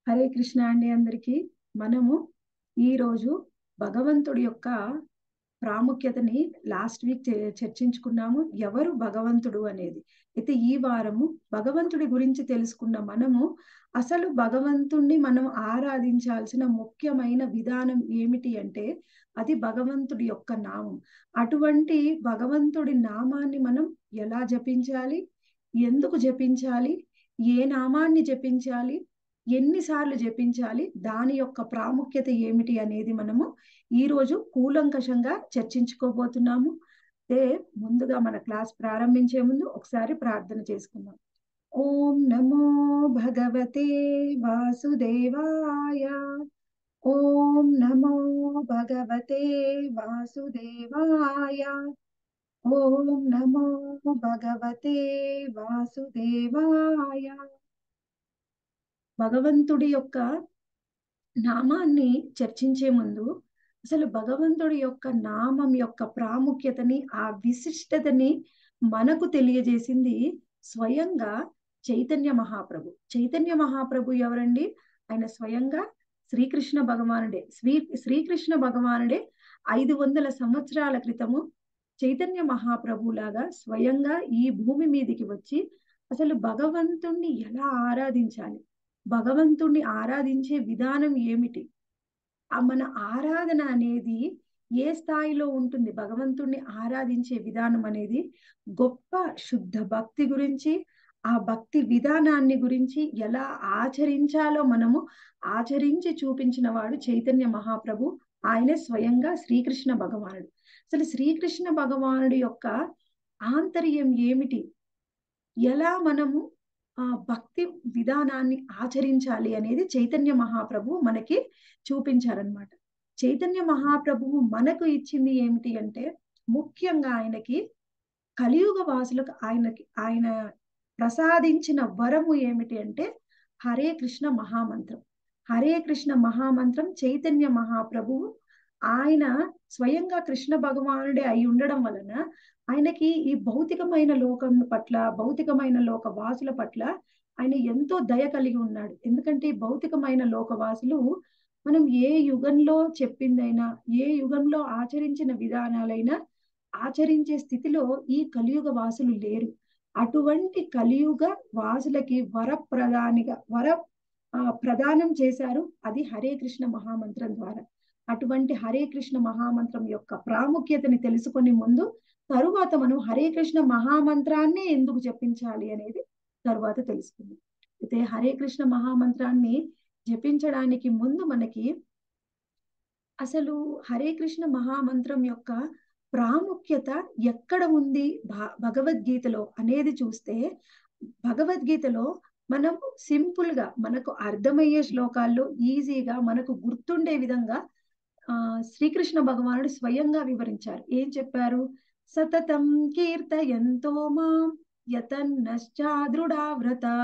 హరే కృష్ణ అండి అందరికీ మనము ఈరోజు భగవంతుడి యొక్క ప్రాముఖ్యతని లాస్ట్ వీక్ చర్చించుకున్నాము ఎవరు భగవంతుడు అనేది అయితే ఈ వారము భగవంతుడి గురించి తెలుసుకున్న మనము అసలు భగవంతుణ్ణి మనం ఆరాధించాల్సిన ముఖ్యమైన విధానం ఏమిటి అంటే అది భగవంతుడి యొక్క నామం అటువంటి భగవంతుడి నామాన్ని మనం ఎలా జపించాలి ఎందుకు జపించాలి ఏ నామాన్ని జపించాలి ఎన్నిసార్లు జపించాలి దాని యొక్క ప్రాముఖ్యత ఏమిటి అనేది మనము ఈ రోజు కూలంకషంగా చర్చించుకోబోతున్నాము అయితే ముందుగా మన క్లాస్ ప్రారంభించే ముందు ఒకసారి ప్రార్థన చేసుకుందాం ఓం నమో భగవతే వాసుదేవాయ ఓం నమో భగవతే వాసుదేవాయ ఓం నమో భగవతే వాసుదేవాయ భగవంతుడి యొక్క నామాన్ని చర్చించే ముందు అసలు భగవంతుడి యొక్క నామం యొక్క ప్రాముఖ్యతని ఆ విశిష్టతని మనకు తెలియజేసింది స్వయంగా చైతన్య మహాప్రభు చైతన్య మహాప్రభు ఎవరండి ఆయన స్వయంగా శ్రీకృష్ణ భగవానుడే శ్రీ శ్రీకృష్ణ భగవానుడే ఐదు వందల సంవత్సరాల క్రితము చైతన్య మహాప్రభు లాగా స్వయంగా ఈ భూమి మీదికి వచ్చి అసలు భగవంతుణ్ణి ఎలా ఆరాధించాలి భగవంతుణ్ణి ఆరాధించే విధానం ఏమిటి ఆ మన ఆరాధన అనేది ఏ స్థాయిలో ఉంటుంది భగవంతుణ్ణి ఆరాధించే విధానం అనేది గొప్ప శుద్ధ భక్తి గురించి ఆ భక్తి విధానాన్ని గురించి ఎలా ఆచరించాలో మనము ఆచరించి చూపించిన వాడు చైతన్య మహాప్రభు ఆయనే స్వయంగా శ్రీకృష్ణ భగవానుడు అసలు శ్రీకృష్ణ భగవానుడి యొక్క ఆంతర్యం ఏమిటి ఎలా మనము ఆ భక్తి విధానాన్ని ఆచరించాలి అనేది చైతన్య మహాప్రభు మనకి చూపించారనమాట చైతన్య మహాప్రభువు మనకు ఇచ్చింది ఏమిటి అంటే ముఖ్యంగా ఆయనకి కలియుగ వాసులకు ఆయనకి ఆయన ప్రసాదించిన వరము ఏమిటి అంటే హరే కృష్ణ మహామంత్రం హరే కృష్ణ మహామంత్రం చైతన్య మహాప్రభువు ఆయన స్వయంగా కృష్ణ భగవానుడే అయి ఉండడం వలన ఆయనకి ఈ భౌతికమైన లోకం పట్ల భౌతికమైన లోక వాసుల పట్ల ఆయన ఎంతో దయ కలిగి ఉన్నాడు ఎందుకంటే ఈ భౌతికమైన లోకవాసులు మనం ఏ యుగంలో చెప్పిందైనా ఏ యుగంలో ఆచరించిన విధానాలైనా ఆచరించే స్థితిలో ఈ కలియుగ వాసులు లేరు అటువంటి కలియుగ వాసులకి వర ప్రధానిగా వర ప్రదానం చేశారు అది హరే కృష్ణ మహామంత్రం ద్వారా అటువంటి హరే కృష్ణ మహామంత్రం యొక్క ప్రాముఖ్యతని తెలుసుకునే ముందు తరువాత మనం హరే కృష్ణ మహామంత్రాన్ని ఎందుకు జపించాలి అనేది తరువాత తెలుసుకుందాం అయితే హరే కృష్ణ మహామంత్రాన్ని జపించడానికి ముందు మనకి అసలు హరే కృష్ణ మహామంత్రం యొక్క ప్రాముఖ్యత ఎక్కడ ఉంది భగవద్గీతలో అనేది చూస్తే భగవద్గీతలో మనం సింపుల్ గా మనకు అర్థమయ్యే శ్లోకాల్లో ఈజీగా మనకు గుర్తుండే విధంగా ఆ శ్రీకృష్ణ భగవానుడు స్వయంగా వివరించారు ఏం చెప్పారు సతతం కీర్తయంతో మాం యతన్నశ్చాదృఢావ్రతా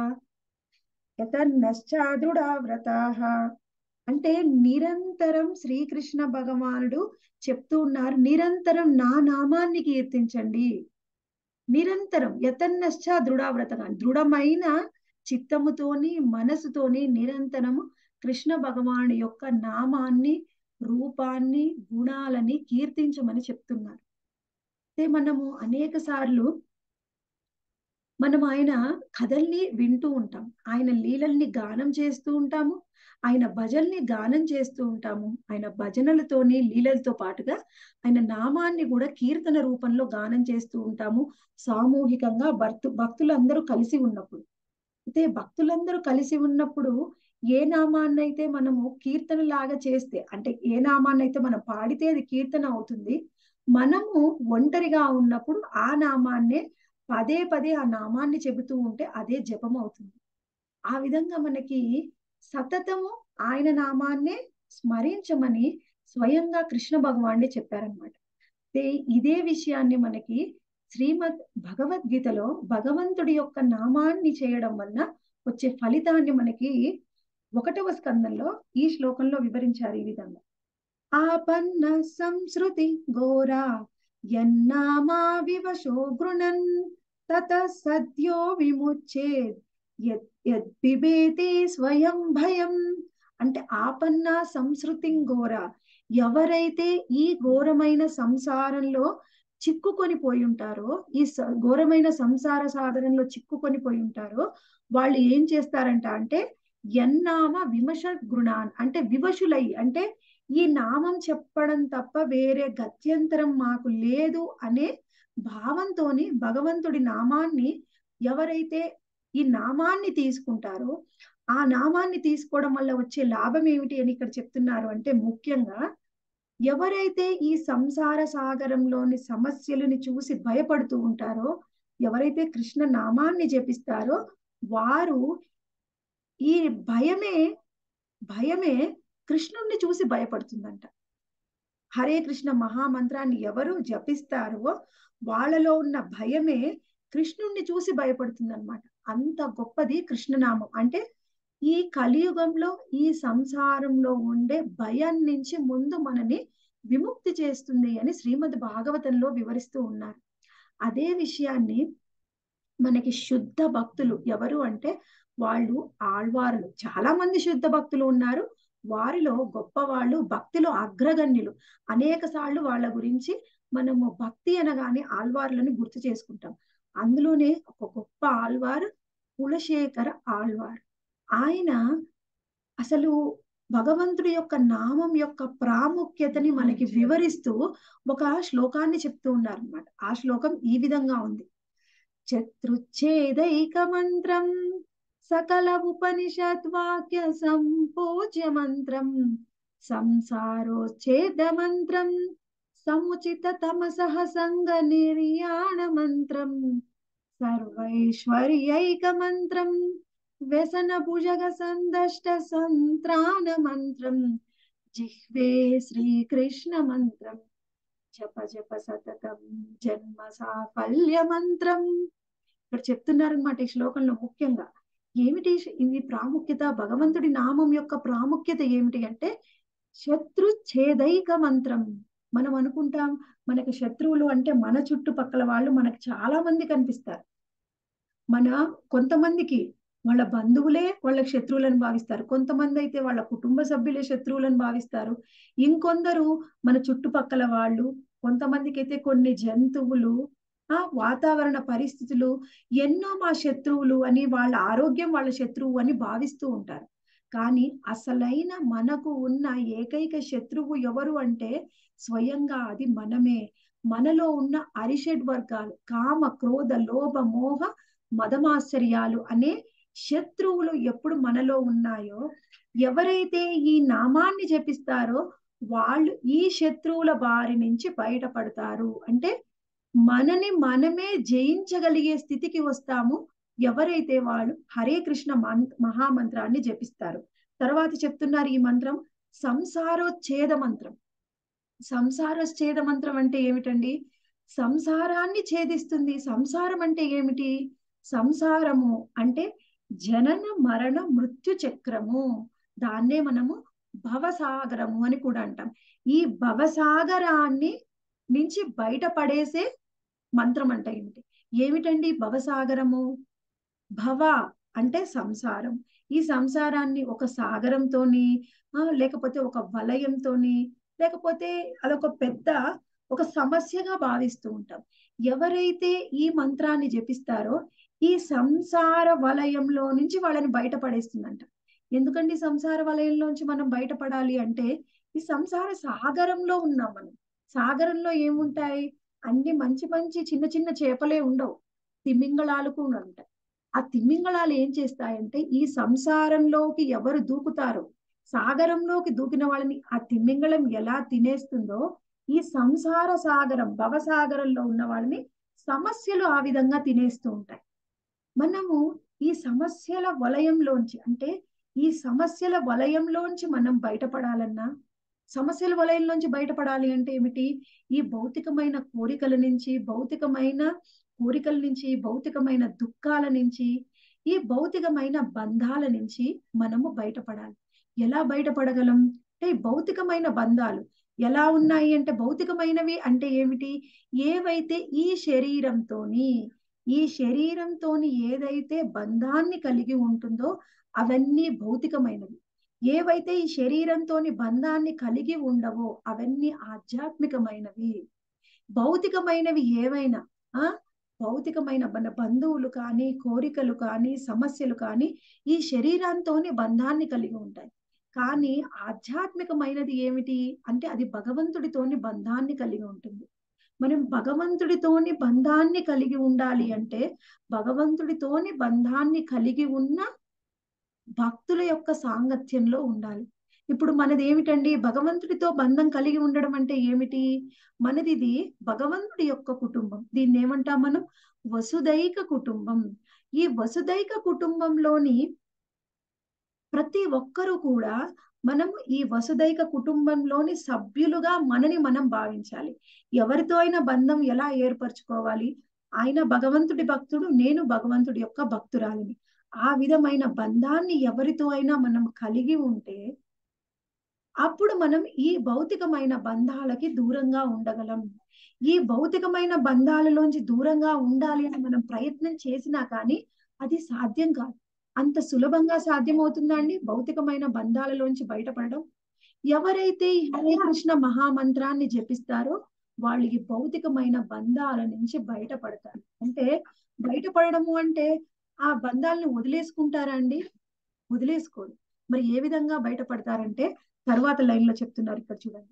యతన్నశ్చాదృఢావ్రతా అంటే నిరంతరం శ్రీకృష్ణ భగవానుడు చెప్తూ ఉన్నారు నిరంతరం నా నామాన్ని కీర్తించండి నిరంతరం యతన్నశ్చ దృఢావ్రతగా దృఢమైన చిత్తముతోని మనసుతోని నిరంతరము కృష్ణ భగవాను యొక్క నామాన్ని రూపాన్ని గుణాలని కీర్తించమని చెప్తున్నారు అయితే మనము అనేక సార్లు మనం ఆయన కథల్ని వింటూ ఉంటాం ఆయన లీలల్ని గానం చేస్తూ ఉంటాము ఆయన భజల్ని గానం చేస్తూ ఉంటాము ఆయన భజనలతోని లీలలతో పాటుగా ఆయన నామాన్ని కూడా కీర్తన రూపంలో గానం చేస్తూ ఉంటాము సామూహికంగా భక్తు భక్తులందరూ కలిసి ఉన్నప్పుడు అయితే భక్తులందరూ కలిసి ఉన్నప్పుడు ఏ నామాన్ని అయితే మనము కీర్తన లాగా చేస్తే అంటే ఏ నామాన్ని అయితే మనం పాడితే అది కీర్తన అవుతుంది మనము ఒంటరిగా ఉన్నప్పుడు ఆ నామాన్నే పదే పదే ఆ నామాన్ని చెబుతూ ఉంటే అదే జపం అవుతుంది ఆ విధంగా మనకి సతతము ఆయన నామాన్నే స్మరించమని స్వయంగా కృష్ణ భగవానుడే చెప్పారనమాట ఇదే విషయాన్ని మనకి శ్రీమద్ భగవద్గీతలో భగవంతుడి యొక్క నామాన్ని చేయడం వలన వచ్చే ఫలితాన్ని మనకి ఒకటవ స్కందంలో ఈ శ్లోకంలో వివరించారు ఈ విధంగా ఆపన్న సంస్కృతి ఘోరా యన్నామా వివశో గృణన్ తత సద్యో విముచ్చేద్ యత్ యత్ పిబేతి స్వయం భయం అంటే ఆపన్న సంస్కృతి ఘోర ఎవరైతే ఈ ఘోరమైన సంసారంలో చిక్కుకొని పోయి ఉంటారో ఈ స- ఘోరమైన సంసార సాగరంలో చిక్కుకొని పోయి ఉంటారో వాళ్ళు ఏం చేస్తారంట అంటే ఎన్నామ విమష గృణాన్ అంటే వివశులై అంటే ఈ నామం చెప్పడం తప్ప వేరే గత్యంతరం మాకు లేదు అనే భావంతోని భగవంతుడి నామాన్ని ఎవరైతే ఈ నామాన్ని తీసుకుంటారో ఆ నామాన్ని తీసుకోవడం వల్ల వచ్చే లాభం ఏమిటి అని ఇక్కడ చెప్తున్నారు అంటే ముఖ్యంగా ఎవరైతే ఈ సంసార సాగరంలోని సమస్యలని చూసి భయపడుతూ ఉంటారో ఎవరైతే కృష్ణ నామాన్ని జపిస్తారో వారు ఈ భయమే భయమే కృష్ణుణ్ణి చూసి భయపడుతుందంట హరే కృష్ణ మహామంత్రాన్ని ఎవరు జపిస్తారో వాళ్ళలో ఉన్న భయమే కృష్ణుణ్ణి చూసి భయపడుతుంది అనమాట అంత గొప్పది కృష్ణనామం అంటే ఈ కలియుగంలో ఈ సంసారంలో ఉండే భయం నుంచి ముందు మనని విముక్తి చేస్తుంది అని శ్రీమద్ భాగవతంలో వివరిస్తూ ఉన్నారు అదే విషయాన్ని మనకి శుద్ధ భక్తులు ఎవరు అంటే వాళ్ళు ఆళ్వారులు చాలా మంది శుద్ధ భక్తులు ఉన్నారు వారిలో గొప్ప వాళ్ళు భక్తిలో అగ్రగణ్యులు అనేక సార్లు వాళ్ళ గురించి మనము భక్తి అనగానే ఆళ్వార్లను గుర్తు చేసుకుంటాం అందులోనే ఒక గొప్ప ఆళ్వారు కులశేఖర ఆళ్వార్ ఆయన అసలు భగవంతుడి యొక్క నామం యొక్క ప్రాముఖ్యతని మనకి వివరిస్తూ ఒక శ్లోకాన్ని చెప్తూ ఉన్నారు అనమాట ఆ శ్లోకం ఈ విధంగా ఉంది చతుచ్ఛేదైక మంత్రం సకల ఉపనిషద్ వాక్య సంపూజ్య మంత్రం సంసారోచ్ఛేద మంత్రం సముచిత తమసహ సంగ నిర్యాణ మంత్రం సర్వైశ్వర్యైక మంత్రం వ్యసన భుజగ సందష్ట సంత్రాణ మంత్రం జిహ్వే శ్రీకృష్ణ మంత్రం జప జప సతతం జన్మ సాఫల్య మంత్రం ఇక్కడ చెప్తున్నారనమాట ఈ శ్లోకంలో ముఖ్యంగా ఏమిటి ఇది ప్రాముఖ్యత భగవంతుడి నామం యొక్క ప్రాముఖ్యత ఏమిటి అంటే శత్రు ఛేదైక మంత్రం మనం అనుకుంటాం మనకి శత్రువులు అంటే మన చుట్టుపక్కల వాళ్ళు మనకు చాలా మంది కనిపిస్తారు మన కొంతమందికి వాళ్ళ బంధువులే వాళ్ళకి శత్రువులను భావిస్తారు కొంతమంది అయితే వాళ్ళ కుటుంబ సభ్యులే శత్రువులను భావిస్తారు ఇంకొందరు మన చుట్టుపక్కల వాళ్ళు కొంతమందికి అయితే కొన్ని జంతువులు ఆ వాతావరణ పరిస్థితులు ఎన్నో మా శత్రువులు అని వాళ్ళ ఆరోగ్యం వాళ్ళ శత్రువు అని భావిస్తూ ఉంటారు కానీ అసలైన మనకు ఉన్న ఏకైక శత్రువు ఎవరు అంటే స్వయంగా అది మనమే మనలో ఉన్న అరిషడ్ వర్గాలు కామ క్రోధ లోభ మోహ మదమాశ్చర్యాలు అనే శత్రువులు ఎప్పుడు మనలో ఉన్నాయో ఎవరైతే ఈ నామాన్ని జపిస్తారో వాళ్ళు ఈ శత్రువుల బారి నుంచి బయటపడతారు అంటే మనని మనమే జయించగలిగే స్థితికి వస్తాము ఎవరైతే వాళ్ళు హరే కృష్ణ మహామంత్రాన్ని జపిస్తారు తర్వాత చెప్తున్నారు ఈ మంత్రం సంసారోచ్ఛేద మంత్రం సంసారోచ్ఛేద మంత్రం అంటే ఏమిటండి సంసారాన్ని ఛేదిస్తుంది సంసారం అంటే ఏమిటి సంసారము అంటే జనన మరణ మృత్యు చక్రము దాన్నే మనము భవసాగరము అని కూడా అంటాం ఈ భవసాగరాన్ని నుంచి బయటపడేసే మంత్రం అంటే ఏమిటి ఏమిటండి భవసాగరము భవ అంటే సంసారం ఈ సంసారాన్ని ఒక సాగరంతోని లేకపోతే ఒక వలయంతోని లేకపోతే అదొక పెద్ద ఒక సమస్యగా భావిస్తూ ఉంటాం ఎవరైతే ఈ మంత్రాన్ని జపిస్తారో ఈ సంసార వలయంలో నుంచి వాళ్ళని బయటపడేస్తుందంట ఎందుకండి సంసార వలయంలోంచి మనం బయటపడాలి అంటే ఈ సంసార సాగరంలో ఉన్నాం మనం సాగరంలో ఏముంటాయి అన్ని మంచి మంచి చిన్న చిన్న చేపలే ఉండవు తిమింగళాలు కూడా ఉంటాయి ఆ తిమింగళాలు ఏం చేస్తాయంటే ఈ సంసారంలోకి ఎవరు దూకుతారో సాగరంలోకి దూకిన వాళ్ళని ఆ తిమింగళం ఎలా తినేస్తుందో ఈ సంసార సాగరం భవసాగరంలో ఉన్న వాళ్ళని సమస్యలు ఆ విధంగా తినేస్తూ ఉంటాయి మనము ఈ సమస్యల వలయంలోంచి అంటే ఈ సమస్యల వలయంలోంచి మనం బయటపడాలన్నా సమస్యల వలయంలోంచి బయటపడాలి అంటే ఏమిటి ఈ భౌతికమైన కోరికల నుంచి భౌతికమైన కోరికల నుంచి భౌతికమైన దుఃఖాల నుంచి ఈ భౌతికమైన బంధాల నుంచి మనము బయటపడాలి ఎలా బయటపడగలం అంటే భౌతికమైన బంధాలు ఎలా ఉన్నాయి అంటే భౌతికమైనవి అంటే ఏమిటి ఏవైతే ఈ శరీరంతోని ఈ శరీరంతోని ఏదైతే బంధాన్ని కలిగి ఉంటుందో అవన్నీ భౌతికమైనవి ఏవైతే ఈ శరీరంతోని బంధాన్ని కలిగి ఉండవో అవన్నీ ఆధ్యాత్మికమైనవి భౌతికమైనవి ఏవైనా ఆ భౌతికమైన మన బంధువులు కానీ కోరికలు కానీ సమస్యలు కానీ ఈ శరీరంతోని బంధాన్ని కలిగి ఉంటాయి కానీ ఆధ్యాత్మికమైనది ఏమిటి అంటే అది భగవంతుడితోని బంధాన్ని కలిగి ఉంటుంది మనం భగవంతుడితోని బంధాన్ని కలిగి ఉండాలి అంటే భగవంతుడితోని బంధాన్ని కలిగి ఉన్న భక్తుల యొక్క సాంగత్యంలో ఉండాలి ఇప్పుడు మనది ఏమిటండి భగవంతుడితో బంధం కలిగి ఉండడం అంటే ఏమిటి మనది ఇది భగవంతుడి యొక్క కుటుంబం దీన్ని ఏమంటాం మనం వసుదైక కుటుంబం ఈ వసుదైక కుటుంబంలోని ప్రతి ఒక్కరూ కూడా మనము ఈ వసుదైక కుటుంబంలోని సభ్యులుగా మనని మనం భావించాలి ఎవరితో అయినా బంధం ఎలా ఏర్పరచుకోవాలి ఆయన భగవంతుడి భక్తుడు నేను భగవంతుడి యొక్క భక్తురాలిని ఆ విధమైన బంధాన్ని ఎవరితో అయినా మనం కలిగి ఉంటే అప్పుడు మనం ఈ భౌతికమైన బంధాలకి దూరంగా ఉండగలం ఈ భౌతికమైన బంధాలలోంచి దూరంగా ఉండాలి అని మనం ప్రయత్నం చేసినా కానీ అది సాధ్యం కాదు అంత సులభంగా సాధ్యమవుతుందా అండి భౌతికమైన బంధాలలోంచి బయటపడడం ఎవరైతే ఈ హరే కృష్ణ మహామంత్రాన్ని జపిస్తారో వాళ్ళు ఈ భౌతికమైన బంధాల నుంచి బయటపడతారు అంటే బయటపడము అంటే ఆ బంధాలను వదిలేసుకుంటారా అండి వదిలేసుకోరు మరి ఏ విధంగా బయటపడతారంటే తర్వాత లైన్ లో చెప్తున్నారు ఇక్కడ చూడండి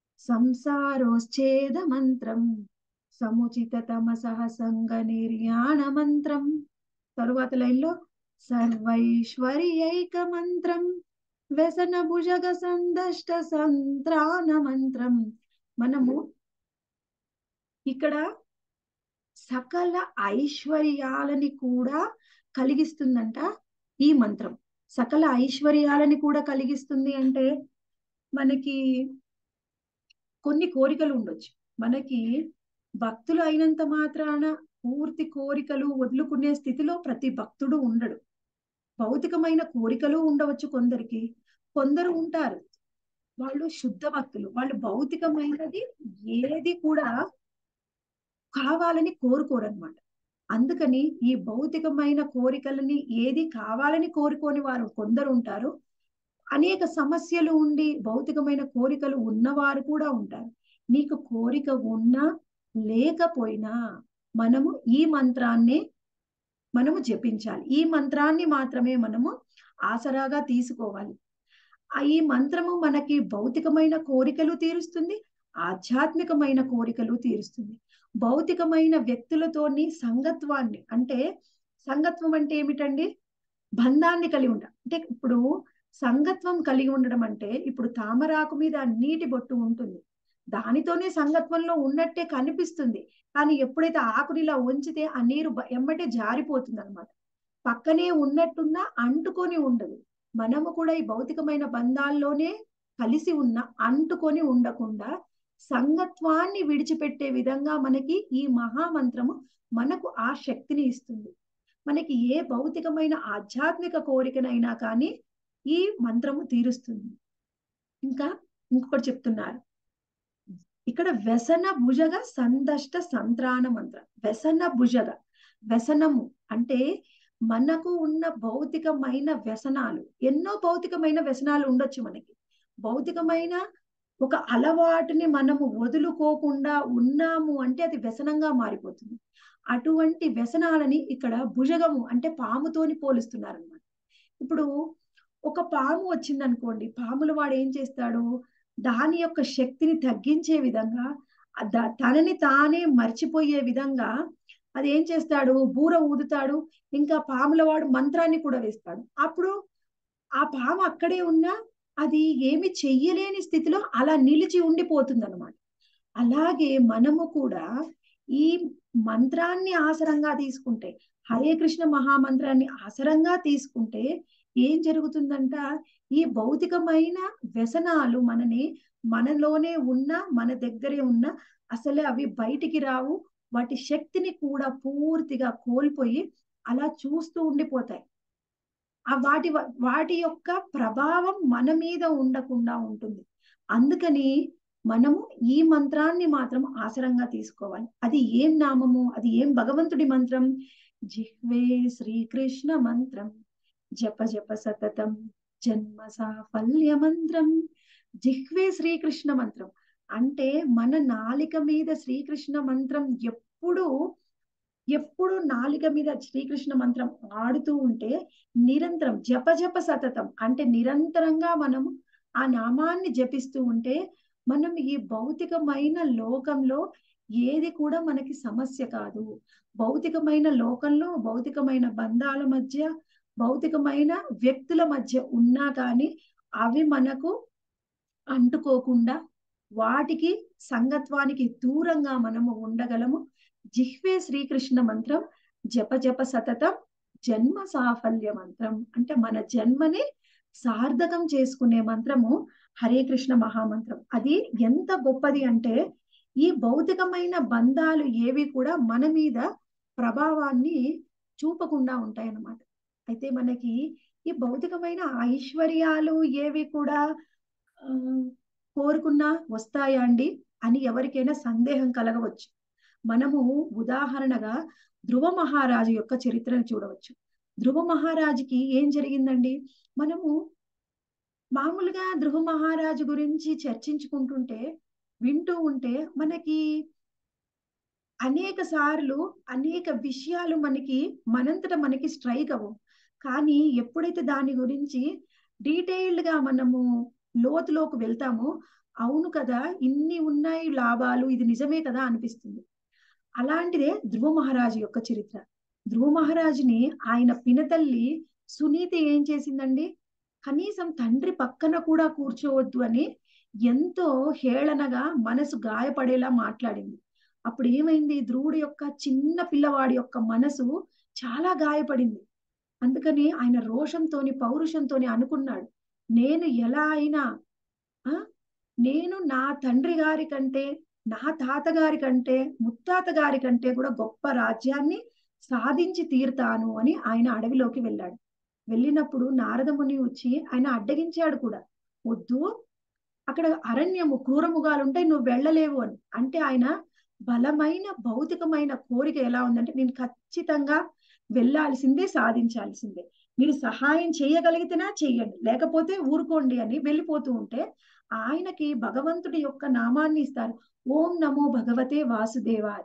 సంసారోశ్చేద మంత్రం సముచిత తమసహ సంగ నిర్యాణ మంత్రం తరువాత లైన్ లో సర్వైశ్వర్యైక మంత్రం వ్యసన భుజగ సందష్ట సంత్రాణ మంత్రం మనము ఇక్కడ సకల ఐశ్వర్యాలని కూడా కలిగిస్తుందంట ఈ మంత్రం సకల ఐశ్వర్యాలని కూడా కలిగిస్తుంది అంటే మనకి కొన్ని కోరికలు ఉండొచ్చు మనకి భక్తులు అయినంత మాత్రాన పూర్తి కోరికలు వదులుకునే స్థితిలో ప్రతి భక్తుడు ఉండడు భౌతికమైన కోరికలు ఉండవచ్చు కొందరికి కొందరు ఉంటారు వాళ్ళు శుద్ధ భక్తులు వాళ్ళు భౌతికమైనది ఏది కూడా కావాలని కోరుకోరు అనమాట అందుకని ఈ భౌతికమైన కోరికలని ఏది కావాలని కోరుకోని వారు కొందరు ఉంటారు అనేక సమస్యలు ఉండి భౌతికమైన కోరికలు ఉన్నవారు కూడా ఉంటారు నీకు కోరిక ఉన్నా లేకపోయినా మనము ఈ మంత్రాన్ని మనము జపించాలి ఈ మంత్రాన్ని మాత్రమే మనము ఆసరాగా తీసుకోవాలి ఆ ఈ మంత్రము మనకి భౌతికమైన కోరికలు తీరుస్తుంది ఆధ్యాత్మికమైన కోరికలు తీరుస్తుంది భౌతికమైన వ్యక్తులతోని సంగత్వాన్ని అంటే సంగత్వం అంటే ఏమిటండి బంధాన్ని కలిగి ఉండ అంటే ఇప్పుడు సంగత్వం కలిగి ఉండడం అంటే ఇప్పుడు తామరాకు మీద నీటి బొట్టు ఉంటుంది దానితోనే సంగత్వంలో ఉన్నట్టే కనిపిస్తుంది కానీ ఎప్పుడైతే ఆకుని ఇలా ఉంచితే ఆ నీరు ఎమ్మటే జారిపోతుంది అనమాట పక్కనే ఉన్నట్టున్నా అంటుకొని ఉండదు మనము కూడా ఈ భౌతికమైన బంధాల్లోనే కలిసి ఉన్న అంటుకొని ఉండకుండా సంగత్వాన్ని విడిచిపెట్టే విధంగా మనకి ఈ మహామంత్రము మనకు ఆ శక్తిని ఇస్తుంది మనకి ఏ భౌతికమైన ఆధ్యాత్మిక కోరికనైనా కానీ ఈ మంత్రము తీరుస్తుంది ఇంకా ఇంకొకటి చెప్తున్నారు ఇక్కడ వ్యసన భుజగ సందష్ట సంత్రాణ మంత్రం వ్యసన భుజగ వ్యసనము అంటే మనకు ఉన్న భౌతికమైన వ్యసనాలు ఎన్నో భౌతికమైన వ్యసనాలు ఉండొచ్చు మనకి భౌతికమైన ఒక అలవాటుని మనము వదులుకోకుండా ఉన్నాము అంటే అది వ్యసనంగా మారిపోతుంది అటువంటి వ్యసనాలని ఇక్కడ భుజగము అంటే పాముతోని పోలుస్తున్నారు అనమాట ఇప్పుడు ఒక పాము వచ్చింది అనుకోండి పాముల వాడు ఏం చేస్తాడు దాని యొక్క శక్తిని తగ్గించే విధంగా తనని తానే మర్చిపోయే విధంగా అది ఏం చేస్తాడు బూర ఊదుతాడు ఇంకా పాముల వాడు మంత్రాన్ని కూడా వేస్తాడు అప్పుడు ఆ పాము అక్కడే ఉన్నా అది ఏమి చెయ్యలేని స్థితిలో అలా నిలిచి ఉండిపోతుంది అనమాట అలాగే మనము కూడా ఈ మంత్రాన్ని ఆసరంగా తీసుకుంటే హరే కృష్ణ మహామంత్రాన్ని ఆసరంగా తీసుకుంటే ఏం జరుగుతుందంట ఈ భౌతికమైన వ్యసనాలు మనని మనలోనే ఉన్న మన దగ్గరే ఉన్న అసలే అవి బయటికి రావు వాటి శక్తిని కూడా పూర్తిగా కోల్పోయి అలా చూస్తూ ఉండిపోతాయి ఆ వాటి వాటి యొక్క ప్రభావం మన మీద ఉండకుండా ఉంటుంది అందుకని మనము ఈ మంత్రాన్ని మాత్రం ఆసరంగా తీసుకోవాలి అది ఏం నామము అది ఏం భగవంతుడి మంత్రం జిహ్వే శ్రీకృష్ణ మంత్రం జప జప సతతం జన్మ సాఫల్య మంత్రం జిహ్వే శ్రీకృష్ణ మంత్రం అంటే మన నాలిక మీద శ్రీకృష్ణ మంత్రం ఎప్పుడు ఎప్పుడు నాలిక మీద శ్రీకృష్ణ మంత్రం ఆడుతూ ఉంటే నిరంతరం జప జప సతతం అంటే నిరంతరంగా మనము ఆ నామాన్ని జపిస్తూ ఉంటే మనం ఈ భౌతికమైన లోకంలో ఏది కూడా మనకి సమస్య కాదు భౌతికమైన లోకంలో భౌతికమైన బంధాల మధ్య భౌతికమైన వ్యక్తుల మధ్య ఉన్నా కానీ అవి మనకు అంటుకోకుండా వాటికి సంగత్వానికి దూరంగా మనము ఉండగలము జిహ్వే శ్రీకృష్ణ మంత్రం జప జప సతతం జన్మ సాఫల్య మంత్రం అంటే మన జన్మని సార్థకం చేసుకునే మంత్రము హరే కృష్ణ మహామంత్రం అది ఎంత గొప్పది అంటే ఈ భౌతికమైన బంధాలు ఏవి కూడా మన మీద ప్రభావాన్ని చూపకుండా ఉంటాయన్నమాట అయితే మనకి ఈ భౌతికమైన ఐశ్వర్యాలు ఏవి కూడా ఆ, కోరుకున్నా వస్తాయా అండి అని ఎవరికైనా సందేహం కలగవచ్చు మనము ఉదాహరణగా ధ్రువ మహారాజు యొక్క చరిత్రను చూడవచ్చు ధ్రువ మహారాజుకి ఏం జరిగిందండి మనము మామూలుగా ధ్రువ మహారాజు గురించి చర్చించుకుంటుంటే వింటూ ఉంటే మనకి అనేక సార్లు అనేక విషయాలు మనకి మనంతట మనకి స్ట్రైక్ అవ్వవు కానీ ఎప్పుడైతే దాని గురించి డీటెయిల్డ్ గా మనము లోతులోకి వెళ్తామో అవును కదా ఇన్ని ఉన్నాయి లాభాలు ఇది నిజమే కదా అనిపిస్తుంది అలాంటిదే ధ్రువ మహారాజు యొక్క చరిత్ర ధ్రువ మహారాజుని ఆయన పినతల్లి సునీతి ఏం చేసిందండి కనీసం తండ్రి పక్కన కూడా కూర్చోవద్దు అని ఎంతో హేళనగా మనసు గాయపడేలా మాట్లాడింది అప్పుడు ఏమైంది ధ్రువుడి యొక్క చిన్న పిల్లవాడి యొక్క మనసు చాలా గాయపడింది అందుకని ఆయన రోషంతోని పౌరుషంతోని అనుకున్నాడు నేను ఎలా అయినా ఆ నేను నా తండ్రి గారి కంటే నా తాతగారి కంటే ముత్తాత గారి కంటే కూడా గొప్ప రాజ్యాన్ని సాధించి తీరుతాను అని ఆయన అడవిలోకి వెళ్ళాడు వెళ్ళినప్పుడు నారదముని వచ్చి ఆయన అడ్డగించాడు కూడా వద్దు అక్కడ అరణ్యము క్రూరముగాలు ఉంటాయి నువ్వు వెళ్ళలేవు అని అంటే ఆయన బలమైన భౌతికమైన కోరిక ఎలా ఉందంటే నేను ఖచ్చితంగా వెళ్ళాల్సిందే సాధించాల్సిందే మీరు సహాయం చేయగలిగితేనా చెయ్యండి లేకపోతే ఊరుకోండి అని వెళ్ళిపోతూ ఉంటే ఆయనకి భగవంతుడి యొక్క నామాన్ని ఇస్తారు ఓం నమో భగవతే వాసుదేవాయ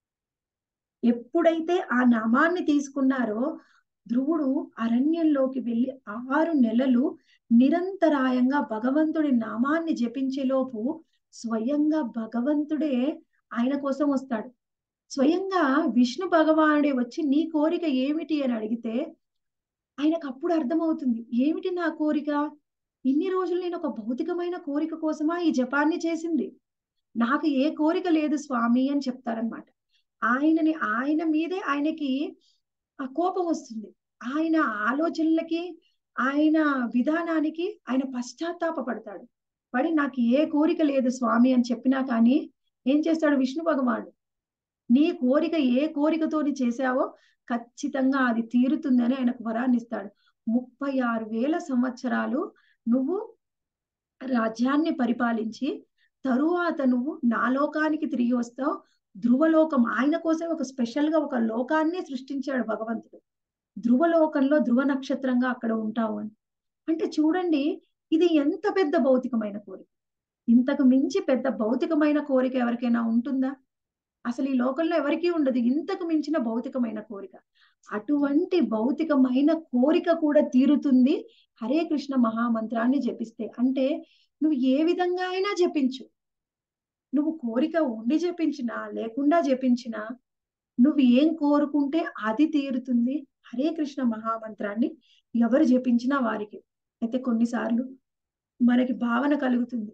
ఎప్పుడైతే ఆ నామాన్ని తీసుకున్నారో ధ్రువుడు అరణ్యంలోకి వెళ్ళి ఆరు నెలలు నిరంతరాయంగా భగవంతుడి నామాన్ని జపించేలోపు స్వయంగా భగవంతుడే ఆయన కోసం వస్తాడు స్వయంగా విష్ణు భగవానుడే వచ్చి నీ కోరిక ఏమిటి అని అడిగితే ఆయనకు అప్పుడు అర్థమవుతుంది ఏమిటి నా కోరిక ఇన్ని రోజులు నేను ఒక భౌతికమైన కోరిక కోసమా ఈ జపాన్ని చేసింది నాకు ఏ కోరిక లేదు స్వామి అని చెప్తారనమాట ఆయనని ఆయన మీదే ఆయనకి ఆ కోపం వస్తుంది ఆయన ఆలోచనలకి ఆయన విధానానికి ఆయన పశ్చాత్తాప పడతాడు పడి నాకు ఏ కోరిక లేదు స్వామి అని చెప్పినా కానీ ఏం చేస్తాడు విష్ణు భగవానుడు నీ కోరిక ఏ కోరికతోని చేశావో ఖచ్చితంగా అది తీరుతుందని ఆయనకు వరాన్ని ఇస్తాడు ముప్పై ఆరు వేల సంవత్సరాలు నువ్వు రాజ్యాన్ని పరిపాలించి తరువాత నువ్వు నా లోకానికి తిరిగి వస్తావు ధ్రువలోకం ఆయన కోసం ఒక స్పెషల్ గా ఒక లోకాన్ని సృష్టించాడు భగవంతుడు ధ్రువలోకంలో ధ్రువ నక్షత్రంగా అక్కడ ఉంటావు అని అంటే చూడండి ఇది ఎంత పెద్ద భౌతికమైన కోరిక ఇంతకు మించి పెద్ద భౌతికమైన కోరిక ఎవరికైనా ఉంటుందా అసలు ఈ లోకంలో ఎవరికీ ఉండదు ఇంతకు మించిన భౌతికమైన కోరిక అటువంటి భౌతికమైన కోరిక కూడా తీరుతుంది హరే కృష్ణ మహామంత్రాన్ని జపిస్తే అంటే నువ్వు ఏ విధంగా అయినా జపించు నువ్వు కోరిక ఉండి జపించినా లేకుండా జపించినా నువ్వు ఏం కోరుకుంటే అది తీరుతుంది హరే కృష్ణ మహామంత్రాన్ని ఎవరు జపించినా వారికి అయితే కొన్నిసార్లు మనకి భావన కలుగుతుంది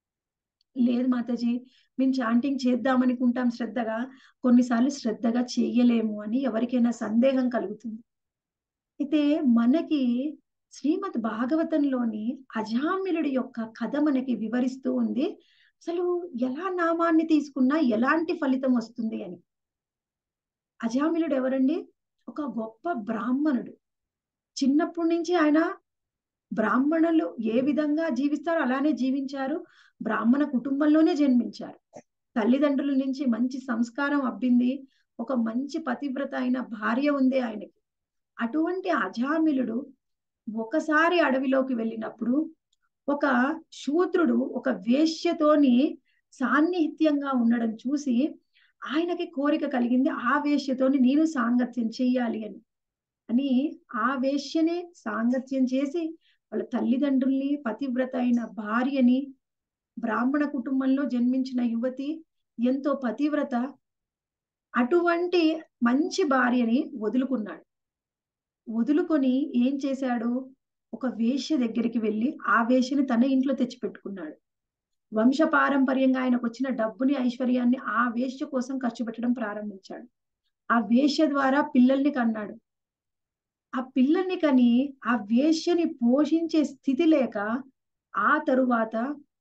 లేదు మాతాజీ మేము చాంటింగ్ చేద్దామనుకుంటాం శ్రద్ధగా కొన్నిసార్లు శ్రద్ధగా చెయ్యలేము అని ఎవరికైనా సందేహం కలుగుతుంది అయితే మనకి శ్రీమద్ భాగవతంలోని అజామిలుడి యొక్క కథ మనకి వివరిస్తూ ఉంది అసలు ఎలా నామాన్ని తీసుకున్నా ఎలాంటి ఫలితం వస్తుంది అని అజామిలుడు ఎవరండి ఒక గొప్ప బ్రాహ్మణుడు చిన్నప్పటి నుంచి ఆయన బ్రాహ్మణులు ఏ విధంగా జీవిస్తారో అలానే జీవించారు బ్రాహ్మణ కుటుంబంలోనే జన్మించారు తల్లిదండ్రుల నుంచి మంచి సంస్కారం అబ్బింది ఒక మంచి పతివ్రత అయిన భార్య ఉంది ఆయనకి అటువంటి అజామిలుడు ఒకసారి అడవిలోకి వెళ్ళినప్పుడు ఒక శూద్రుడు ఒక వేశ్యతోని సాన్నిహిత్యంగా ఉండడం చూసి ఆయనకి కోరిక కలిగింది ఆ వేశ్యతోని నేను సాంగత్యం చెయ్యాలి అని అని ఆ వేశ్యనే సాంగత్యం చేసి వాళ్ళ తల్లిదండ్రుల్ని పతివ్రత అయిన భార్యని బ్రాహ్మణ కుటుంబంలో జన్మించిన యువతి ఎంతో పతివ్రత అటువంటి మంచి భార్యని వదులుకున్నాడు వదులుకొని ఏం చేశాడు ఒక వేశ్య దగ్గరికి వెళ్ళి ఆ వేశ్యని తన ఇంట్లో తెచ్చిపెట్టుకున్నాడు వంశ పారంపర్యంగా ఆయనకు వచ్చిన డబ్బుని ఐశ్వర్యాన్ని ఆ వేశ్య కోసం ఖర్చు పెట్టడం ప్రారంభించాడు ఆ వేశ్య ద్వారా పిల్లల్ని కన్నాడు ఆ పిల్లల్ని కని ఆ వేశ్యని పోషించే స్థితి లేక ఆ తరువాత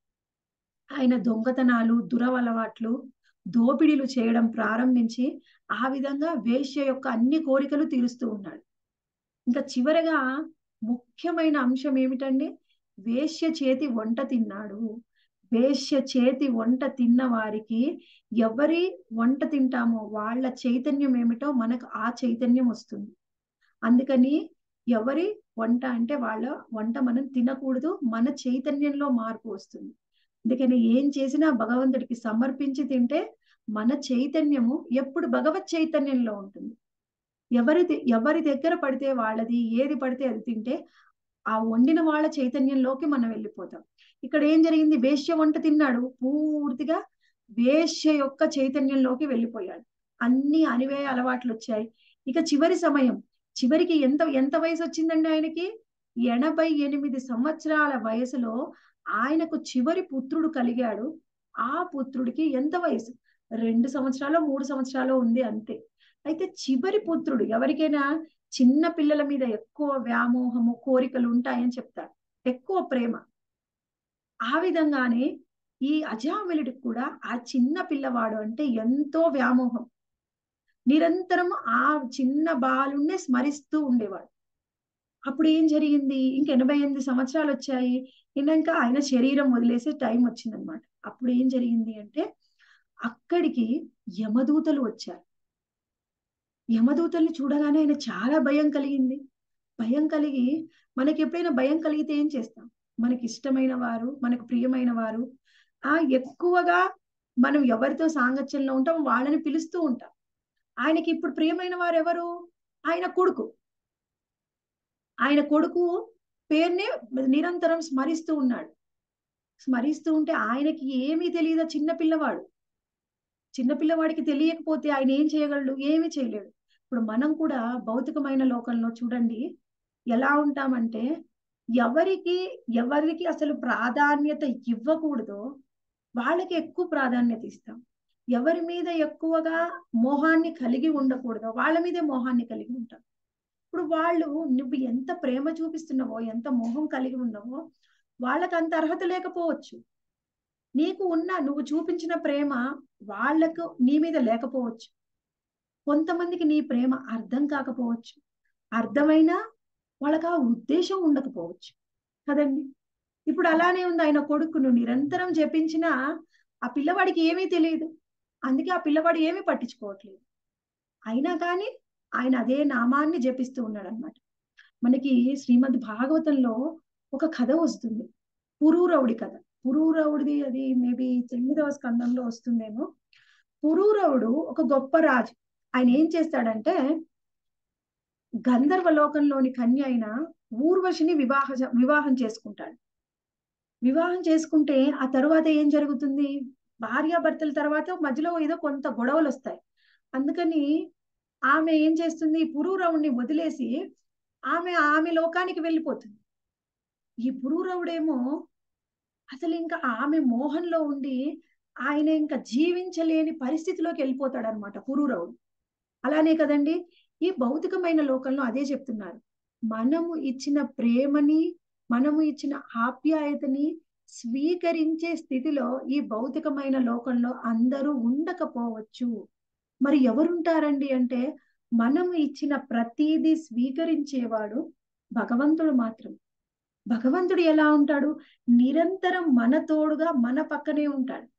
ఆయన దొంగతనాలు దురవలవాట్లు దోపిడీలు చేయడం ప్రారంభించి ఆ విధంగా వేశ్య యొక్క అన్ని కోరికలు తీరుస్తూ ఉన్నాడు ఇంకా చివరగా ముఖ్యమైన అంశం ఏమిటండి వేశ్య చేతి వంట తిన్నాడు వేశ్య చేతి వంట తిన్న వారికి ఎవరి వంట తింటామో వాళ్ళ చైతన్యం ఏమిటో మనకు ఆ చైతన్యం వస్తుంది అందుకని ఎవరి వంట అంటే వాళ్ళ వంట మనం తినకూడదు మన చైతన్యంలో మార్పు వస్తుంది అందుకని ఏం చేసినా భగవంతుడికి సమర్పించి తింటే మన చైతన్యము ఎప్పుడు భగవత్ చైతన్యంలో ఉంటుంది ఎవరి ఎవరి దగ్గర పడితే వాళ్ళది ఏది పడితే అది తింటే ఆ వండిన వాళ్ళ చైతన్యంలోకి మనం వెళ్ళిపోతాం ఇక్కడ ఏం జరిగింది వేశ్య వంట తిన్నాడు పూర్తిగా వేశ్య యొక్క చైతన్యంలోకి వెళ్ళిపోయాడు అన్ని అనివే అలవాట్లు వచ్చాయి ఇక చివరి సమయం చివరికి ఎంత ఎంత వయసు వచ్చిందండి ఆయనకి ఎనభై ఎనిమిది సంవత్సరాల వయసులో ఆయనకు చివరి పుత్రుడు కలిగాడు ఆ పుత్రుడికి ఎంత వయసు రెండు సంవత్సరాలు మూడు సంవత్సరాలు ఉంది అంతే అయితే చివరి పుత్రుడు ఎవరికైనా చిన్న పిల్లల మీద ఎక్కువ వ్యామోహము కోరికలు ఉంటాయని చెప్తారు ఎక్కువ ప్రేమ ఆ విధంగానే ఈ అజామిలుడికి కూడా ఆ చిన్న పిల్లవాడు అంటే ఎంతో వ్యామోహం నిరంతరం ఆ చిన్న బాలుణ్ణి స్మరిస్తూ ఉండేవాడు అప్పుడు ఏం జరిగింది ఇంక ఎనభై ఎనిమిది సంవత్సరాలు వచ్చాయి ఇంకా ఆయన శరీరం వదిలేసే టైం వచ్చిందనమాట అప్పుడు ఏం జరిగింది అంటే అక్కడికి యమదూతలు వచ్చారు యమదూతల్ని చూడగానే ఆయన చాలా భయం కలిగింది భయం కలిగి మనకి ఎప్పుడైనా భయం కలిగితే ఏం చేస్తాం మనకి ఇష్టమైన వారు మనకు ప్రియమైన వారు ఆ ఎక్కువగా మనం ఎవరితో సాంగత్యంలో ఉంటాం వాళ్ళని పిలుస్తూ ఉంటాం ఆయనకి ఇప్పుడు ప్రియమైన వారు ఎవరు ఆయన కొడుకు ఆయన కొడుకు పేరునే నిరంతరం స్మరిస్తూ ఉన్నాడు స్మరిస్తూ ఉంటే ఆయనకి ఏమీ తెలియదా చిన్న పిల్లవాడు చిన్న పిల్లవాడికి తెలియకపోతే ఆయన ఏం చేయగలడు ఏమీ చేయలేడు ఇప్పుడు మనం కూడా భౌతికమైన లోకంలో చూడండి ఎలా ఉంటామంటే ఎవరికి ఎవరికి అసలు ప్రాధాన్యత ఇవ్వకూడదో వాళ్ళకి ఎక్కువ ప్రాధాన్యత ఇస్తాం ఎవరి మీద ఎక్కువగా మోహాన్ని కలిగి ఉండకూడదో వాళ్ళ మీదే మోహాన్ని కలిగి ఉంటాం ఇప్పుడు వాళ్ళు నువ్వు ఎంత ప్రేమ చూపిస్తున్నావో ఎంత మోహం కలిగి ఉన్నావో వాళ్ళకి అంత అర్హత లేకపోవచ్చు నీకు ఉన్న నువ్వు చూపించిన ప్రేమ వాళ్లకు నీ మీద లేకపోవచ్చు కొంతమందికి నీ ప్రేమ అర్థం కాకపోవచ్చు అర్థమైనా వాళ్ళకి ఆ ఉద్దేశం ఉండకపోవచ్చు కదండి ఇప్పుడు అలానే ఉంది ఆయన కొడుకును నిరంతరం జపించినా ఆ పిల్లవాడికి ఏమీ తెలియదు అందుకే ఆ పిల్లవాడు ఏమీ పట్టించుకోవట్లేదు అయినా కానీ ఆయన అదే నామాన్ని జపిస్తూ ఉన్నాడు అనమాట మనకి శ్రీమద్ భాగవతంలో ఒక కథ వస్తుంది పురూరవుడి కథ పురూరవుడిది అది మేబీ తొమ్మిదవ స్కందంలో వస్తుందేమో పురూరవుడు ఒక గొప్ప రాజు ఆయన ఏం చేస్తాడంటే గంధర్వ లోకంలోని కన్య అయిన ఊర్వశిని వివాహ వివాహం చేసుకుంటాడు వివాహం చేసుకుంటే ఆ తరువాత ఏం జరుగుతుంది భార్యాభర్తల తర్వాత మధ్యలో ఏదో కొంత గొడవలు వస్తాయి అందుకని ఆమె ఏం చేస్తుంది పురూరవుణ్ణి వదిలేసి ఆమె ఆమె లోకానికి వెళ్ళిపోతుంది ఈ పురూరవుడేమో అసలు ఇంకా ఆమె మోహంలో ఉండి ఆయన ఇంకా జీవించలేని పరిస్థితిలోకి వెళ్ళిపోతాడు అనమాట పురూరవుడు అలానే కదండి ఈ భౌతికమైన లోకంలో అదే చెప్తున్నారు మనము ఇచ్చిన ప్రేమని మనము ఇచ్చిన ఆప్యాయతని స్వీకరించే స్థితిలో ఈ భౌతికమైన లోకంలో అందరూ ఉండకపోవచ్చు మరి ఎవరుంటారండి అంటే మనం ఇచ్చిన ప్రతీది స్వీకరించేవాడు భగవంతుడు మాత్రం భగవంతుడు ఎలా ఉంటాడు నిరంతరం మన తోడుగా మన పక్కనే ఉంటాడు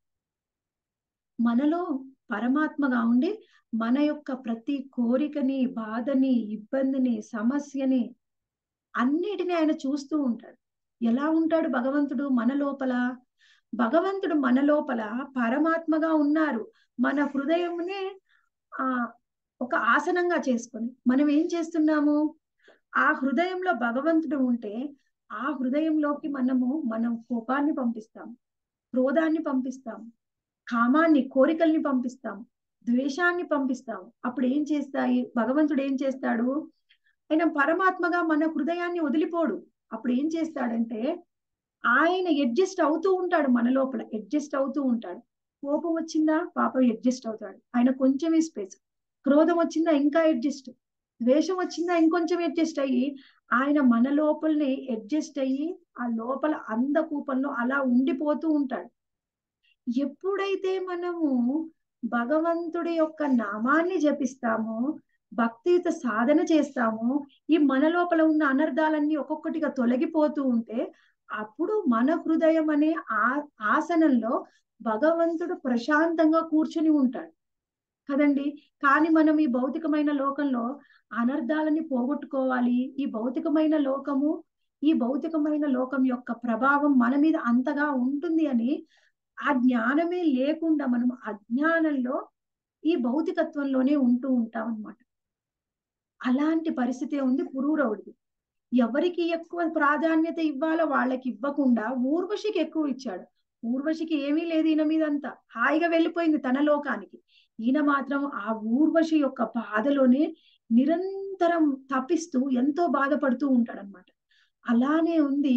మనలో పరమాత్మగా ఉండి మన యొక్క ప్రతి కోరికని బాధని ఇబ్బందిని సమస్యని అన్నిటిని ఆయన చూస్తూ ఉంటాడు ఎలా ఉంటాడు భగవంతుడు మన లోపల భగవంతుడు మన లోపల పరమాత్మగా ఉన్నారు మన హృదయంనే ఆ ఒక ఆసనంగా చేసుకొని మనం ఏం చేస్తున్నాము ఆ హృదయంలో భగవంతుడు ఉంటే ఆ హృదయంలోకి మనము మనం కోపాన్ని పంపిస్తాము క్రోధాన్ని పంపిస్తాము కామాన్ని కోరికల్ని పంపిస్తాము ద్వేషాన్ని పంపిస్తాము అప్పుడు ఏం చేస్తాయి భగవంతుడు ఏం చేస్తాడు ఆయన పరమాత్మగా మన హృదయాన్ని వదిలిపోడు అప్పుడు ఏం చేస్తాడంటే ఆయన అడ్జస్ట్ అవుతూ ఉంటాడు మన లోపల అడ్జస్ట్ అవుతూ ఉంటాడు కోపం వచ్చిందా పాపం అడ్జస్ట్ అవుతాడు ఆయన కొంచెమే స్పేస్ క్రోధం వచ్చిందా ఇంకా అడ్జస్ట్ ద్వేషం వచ్చిందా ఇంకొంచెం అడ్జస్ట్ అయ్యి ఆయన మన లోపలనే అడ్జస్ట్ అయ్యి ఆ లోపల అందకూపంలో అలా ఉండిపోతూ ఉంటాడు ఎప్పుడైతే మనము భగవంతుడి యొక్క నామాన్ని జపిస్తామో భక్తియుత సాధన చేస్తామో ఈ మన లోపల ఉన్న అనర్థాలన్నీ ఒక్కొక్కటిగా తొలగిపోతూ ఉంటే అప్పుడు మన హృదయం అనే ఆ ఆసనంలో భగవంతుడు ప్రశాంతంగా కూర్చుని ఉంటాడు కదండి కానీ మనం ఈ భౌతికమైన లోకంలో అనర్థాలని పోగొట్టుకోవాలి ఈ భౌతికమైన లోకము ఈ భౌతికమైన లోకం యొక్క ప్రభావం మన మీద అంతగా ఉంటుంది అని ఆ జ్ఞానమే లేకుండా మనం అజ్ఞానంలో ఈ భౌతికత్వంలోనే ఉంటూ ఉంటాం అన్నమాట అలాంటి పరిస్థితి ఉంది పురూరవుడిది ఎవరికి ఎక్కువ ప్రాధాన్యత ఇవ్వాలో వాళ్ళకి ఇవ్వకుండా ఊర్వశికి ఎక్కువ ఇచ్చాడు ఊర్వశికి ఏమీ లేదు ఈయన మీదంతా హాయిగా వెళ్ళిపోయింది తన లోకానికి ఈయన మాత్రం ఆ ఊర్వశి యొక్క బాధలోనే నిరంతరం తప్పిస్తూ ఎంతో బాధపడుతూ ఉంటాడనమాట అలానే ఉంది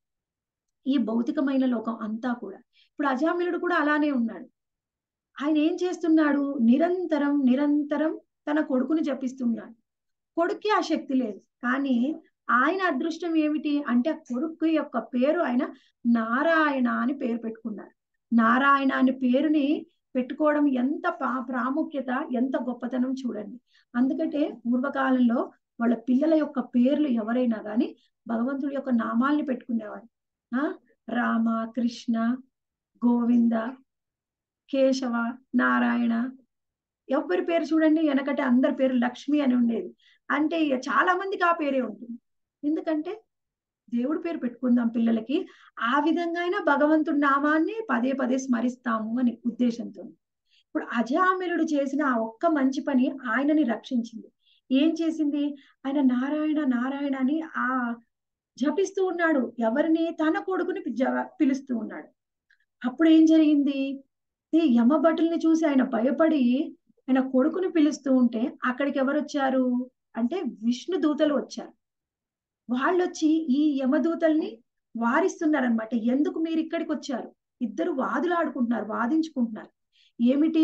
ఈ భౌతికమైన లోకం అంతా కూడా ఇప్పుడు అజామిలుడు కూడా అలానే ఉన్నాడు ఆయన ఏం చేస్తున్నాడు నిరంతరం నిరంతరం తన కొడుకుని జపిస్తున్నాడు కొడుక్కి ఆ శక్తి లేదు కానీ ఆయన అదృష్టం ఏమిటి అంటే ఆ కొడుకు యొక్క పేరు ఆయన నారాయణ అని పేరు పెట్టుకున్నారు నారాయణ అనే పేరుని పెట్టుకోవడం ఎంత ప్రాముఖ్యత ఎంత గొప్పతనం చూడండి అందుకంటే పూర్వకాలంలో వాళ్ళ పిల్లల యొక్క పేర్లు ఎవరైనా కానీ భగవంతుడి యొక్క నామాల్ని పెట్టుకునేవారు ఆ రామ కృష్ణ గోవింద కేశవ నారాయణ ఎవరి పేరు చూడండి వెనకటే అందరి పేరు లక్ష్మి అని ఉండేది అంటే చాలా మందికి ఆ పేరే ఉంటుంది ఎందుకంటే దేవుడి పేరు పెట్టుకుందాం పిల్లలకి ఆ విధంగా అయినా భగవంతుడి నామాన్ని పదే పదే స్మరిస్తాము అని ఉద్దేశంతో ఇప్పుడు అజామిలుడు చేసిన ఆ ఒక్క మంచి పని ఆయనని రక్షించింది ఏం చేసింది ఆయన నారాయణ నారాయణ అని ఆ జపిస్తూ ఉన్నాడు ఎవరిని తన కొడుకుని పిలుస్తూ ఉన్నాడు అప్పుడు ఏం జరిగింది యమభటుల్ని చూసి ఆయన భయపడి ఆయన కొడుకుని పిలుస్తూ ఉంటే అక్కడికి ఎవరు వచ్చారు అంటే విష్ణు దూతలు వచ్చారు వాళ్ళు వచ్చి ఈ యమదూతల్ని వారిస్తున్నారనమాట ఎందుకు మీరు ఇక్కడికి వచ్చారు ఇద్దరు వాదులాడుకుంటున్నారు వాదించుకుంటున్నారు ఏమిటి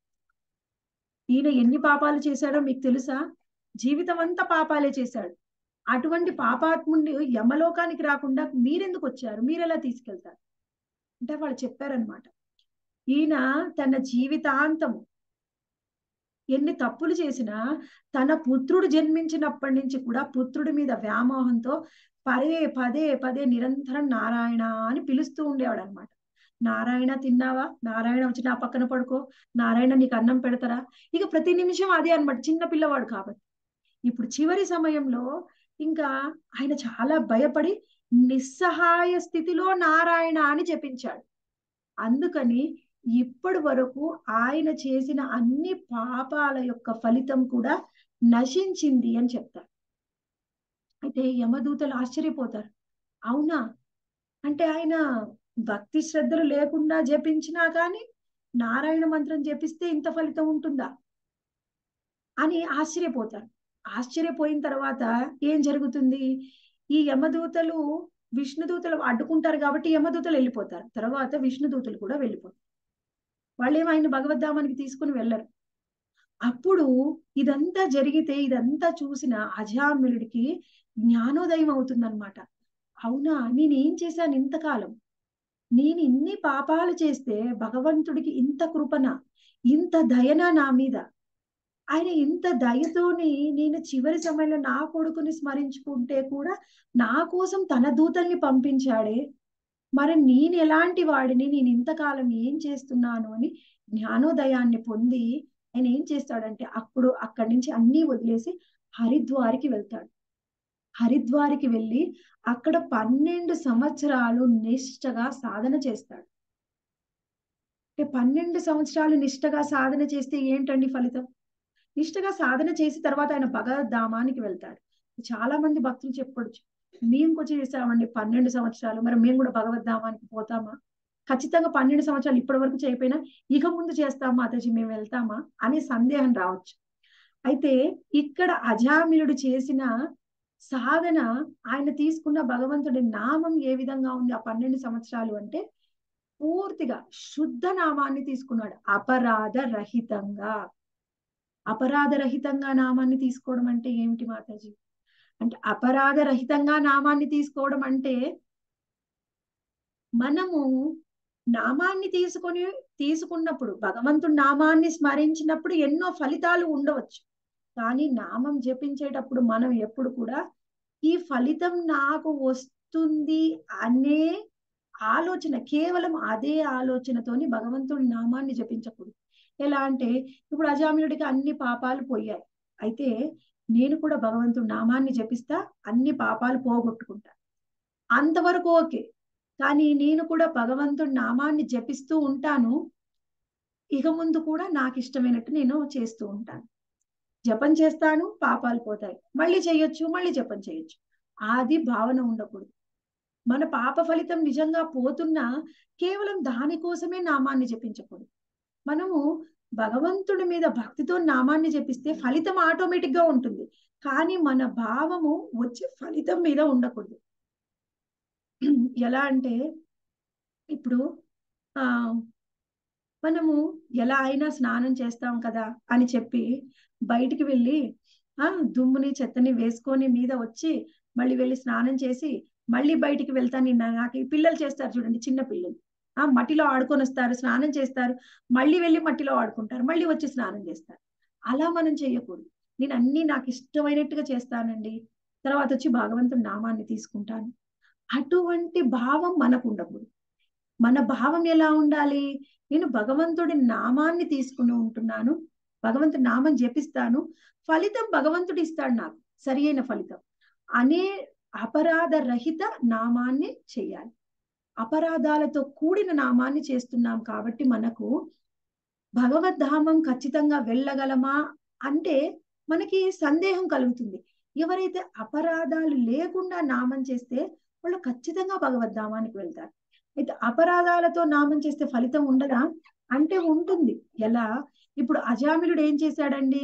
ఈయన ఎన్ని పాపాలు చేశాడో మీకు తెలుసా జీవితం అంతా పాపాలే చేశాడు అటువంటి పాపాత్ముడిని యమలోకానికి రాకుండా మీరెందుకు వచ్చారు మీరు ఎలా తీసుకెళ్తారు అంటే వాళ్ళు చెప్పారనమాట ఈయన తన జీవితాంతము ఎన్ని తప్పులు చేసినా తన పుత్రుడు జన్మించినప్పటి నుంచి కూడా పుత్రుడి మీద వ్యామోహంతో పదే పదే పదే నిరంతరం నారాయణ అని పిలుస్తూ ఉండేవాడు అనమాట నారాయణ తిన్నావా నారాయణ వచ్చి నా పక్కన పడుకో నారాయణ నీకు అన్నం పెడతారా ఇక ప్రతి నిమిషం అదే అనమాట చిన్న పిల్లవాడు కాబట్టి ఇప్పుడు చివరి సమయంలో ఇంకా ఆయన చాలా భయపడి నిస్సహాయ స్థితిలో నారాయణ అని జపించాడు అందుకని ఇప్పటి వరకు ఆయన చేసిన అన్ని పాపాల యొక్క ఫలితం కూడా నశించింది అని చెప్తారు అయితే యమదూతలు ఆశ్చర్యపోతారు అవునా అంటే ఆయన భక్తి శ్రద్ధలు లేకుండా జపించినా కానీ నారాయణ మంత్రం జపిస్తే ఇంత ఫలితం ఉంటుందా అని ఆశ్చర్యపోతారు ఆశ్చర్యపోయిన తర్వాత ఏం జరుగుతుంది ఈ యమదూతలు విష్ణుదూతలు అడ్డుకుంటారు కాబట్టి యమదూతలు వెళ్ళిపోతారు తర్వాత విష్ణుదూతలు కూడా వెళ్ళిపోతారు వాళ్ళేమో ఆయన భగవద్ధామానికి తీసుకుని వెళ్ళరు అప్పుడు ఇదంతా జరిగితే ఇదంతా చూసిన అజామిలుడికి జ్ఞానోదయం అవుతుందన్నమాట అవునా నేనేం చేశాను ఇంతకాలం నేను ఇన్ని పాపాలు చేస్తే భగవంతుడికి ఇంత కృపన ఇంత దయన నా మీద ఆయన ఇంత దయతోని నేను చివరి సమయంలో నా కొడుకుని స్మరించుకుంటే కూడా నా కోసం తన దూతల్ని పంపించాడే మరి నేను ఎలాంటి వాడిని నేను ఇంతకాలం ఏం చేస్తున్నాను అని జ్ఞానోదయాన్ని పొంది ఆయన ఏం చేస్తాడంటే అప్పుడు అక్కడి నుంచి అన్నీ వదిలేసి హరిద్వారికి వెళ్తాడు హరిద్వారికి వెళ్ళి అక్కడ పన్నెండు సంవత్సరాలు నిష్టగా సాధన చేస్తాడు అంటే పన్నెండు సంవత్సరాలు నిష్టగా సాధన చేస్తే ఏంటండి ఫలితం నిష్టగా సాధన చేసి తర్వాత ఆయన భగవద్ధామానికి వెళ్తాడు చాలా మంది భక్తులు చెప్పొచ్చు మేము కొంచెం చేసామండి పన్నెండు సంవత్సరాలు మరి మేము కూడా భగవద్ధామానికి పోతామా ఖచ్చితంగా పన్నెండు సంవత్సరాలు ఇప్పటి వరకు చేయకపోయినా ఇక ముందు చేస్తామా అతజీ మేము వెళ్తామా అనే సందేహం రావచ్చు అయితే ఇక్కడ అజామిలుడు చేసిన సాధన ఆయన తీసుకున్న భగవంతుడి నామం ఏ విధంగా ఉంది ఆ పన్నెండు సంవత్సరాలు అంటే పూర్తిగా శుద్ధ నామాన్ని తీసుకున్నాడు అపరాధ రహితంగా అపరాధ రహితంగా నామాన్ని తీసుకోవడం అంటే ఏమిటి మాతాజీ అంటే అపరాధ రహితంగా నామాన్ని తీసుకోవడం అంటే మనము నామాన్ని తీసుకొని తీసుకున్నప్పుడు భగవంతుడి నామాన్ని స్మరించినప్పుడు ఎన్నో ఫలితాలు ఉండవచ్చు కానీ నామం జపించేటప్పుడు మనం ఎప్పుడు కూడా ఈ ఫలితం నాకు వస్తుంది అనే ఆలోచన కేవలం అదే ఆలోచనతోని భగవంతుడి నామాన్ని జపించకూడదు ఎలా అంటే ఇప్పుడు అజామినుడికి అన్ని పాపాలు పోయాయి అయితే నేను కూడా భగవంతుడి నామాన్ని జపిస్తా అన్ని పాపాలు పోగొట్టుకుంటా అంతవరకు ఓకే కానీ నేను కూడా భగవంతుడి నామాన్ని జపిస్తూ ఉంటాను ఇక ముందు కూడా నాకు ఇష్టమైనట్టు నేను చేస్తూ ఉంటాను జపం చేస్తాను పాపాలు పోతాయి మళ్ళీ చేయొచ్చు మళ్ళీ జపం చేయొచ్చు ఆది భావన ఉండకూడదు మన పాప ఫలితం నిజంగా పోతున్నా కేవలం దానికోసమే నామాన్ని జపించకూడదు మనము భగవంతుడి మీద భక్తితో నామాన్ని జపిస్తే ఫలితం ఆటోమేటిక్ గా ఉంటుంది కానీ మన భావము వచ్చే ఫలితం మీద ఉండకూడదు ఎలా అంటే ఇప్పుడు ఆ మనము ఎలా అయినా స్నానం చేస్తాం కదా అని చెప్పి బయటికి వెళ్ళి ఆ దుమ్ముని చెత్తని వేసుకొని మీద వచ్చి మళ్ళీ వెళ్ళి స్నానం చేసి మళ్ళీ బయటికి వెళ్తాను నిన్న నాకు ఈ పిల్లలు చేస్తారు చూడండి చిన్న పిల్లలు ఆ మట్టిలో ఆడుకొని వస్తారు స్నానం చేస్తారు మళ్ళీ వెళ్ళి మట్టిలో ఆడుకుంటారు మళ్ళీ వచ్చి స్నానం చేస్తారు అలా మనం చేయకూడదు నేను అన్ని నాకు ఇష్టమైనట్టుగా చేస్తానండి తర్వాత వచ్చి భగవంతుడి నామాన్ని తీసుకుంటాను అటువంటి భావం మనకు ఉండకూడదు మన భావం ఎలా ఉండాలి నేను భగవంతుడి నామాన్ని తీసుకుని ఉంటున్నాను భగవంతుడి నామం జపిస్తాను ఫలితం భగవంతుడు ఇస్తాడు నాకు సరి అయిన ఫలితం అనే అపరాధ రహిత నామాన్ని చేయాలి అపరాధాలతో కూడిన నామాన్ని చేస్తున్నాం కాబట్టి మనకు భగవద్ధామం ఖచ్చితంగా వెళ్ళగలమా అంటే మనకి సందేహం కలుగుతుంది ఎవరైతే అపరాధాలు లేకుండా నామం చేస్తే వాళ్ళు ఖచ్చితంగా భగవద్ధామానికి వెళ్తారు అయితే అపరాధాలతో నామం చేస్తే ఫలితం ఉండదా అంటే ఉంటుంది ఎలా ఇప్పుడు అజామిలుడు ఏం చేశాడండి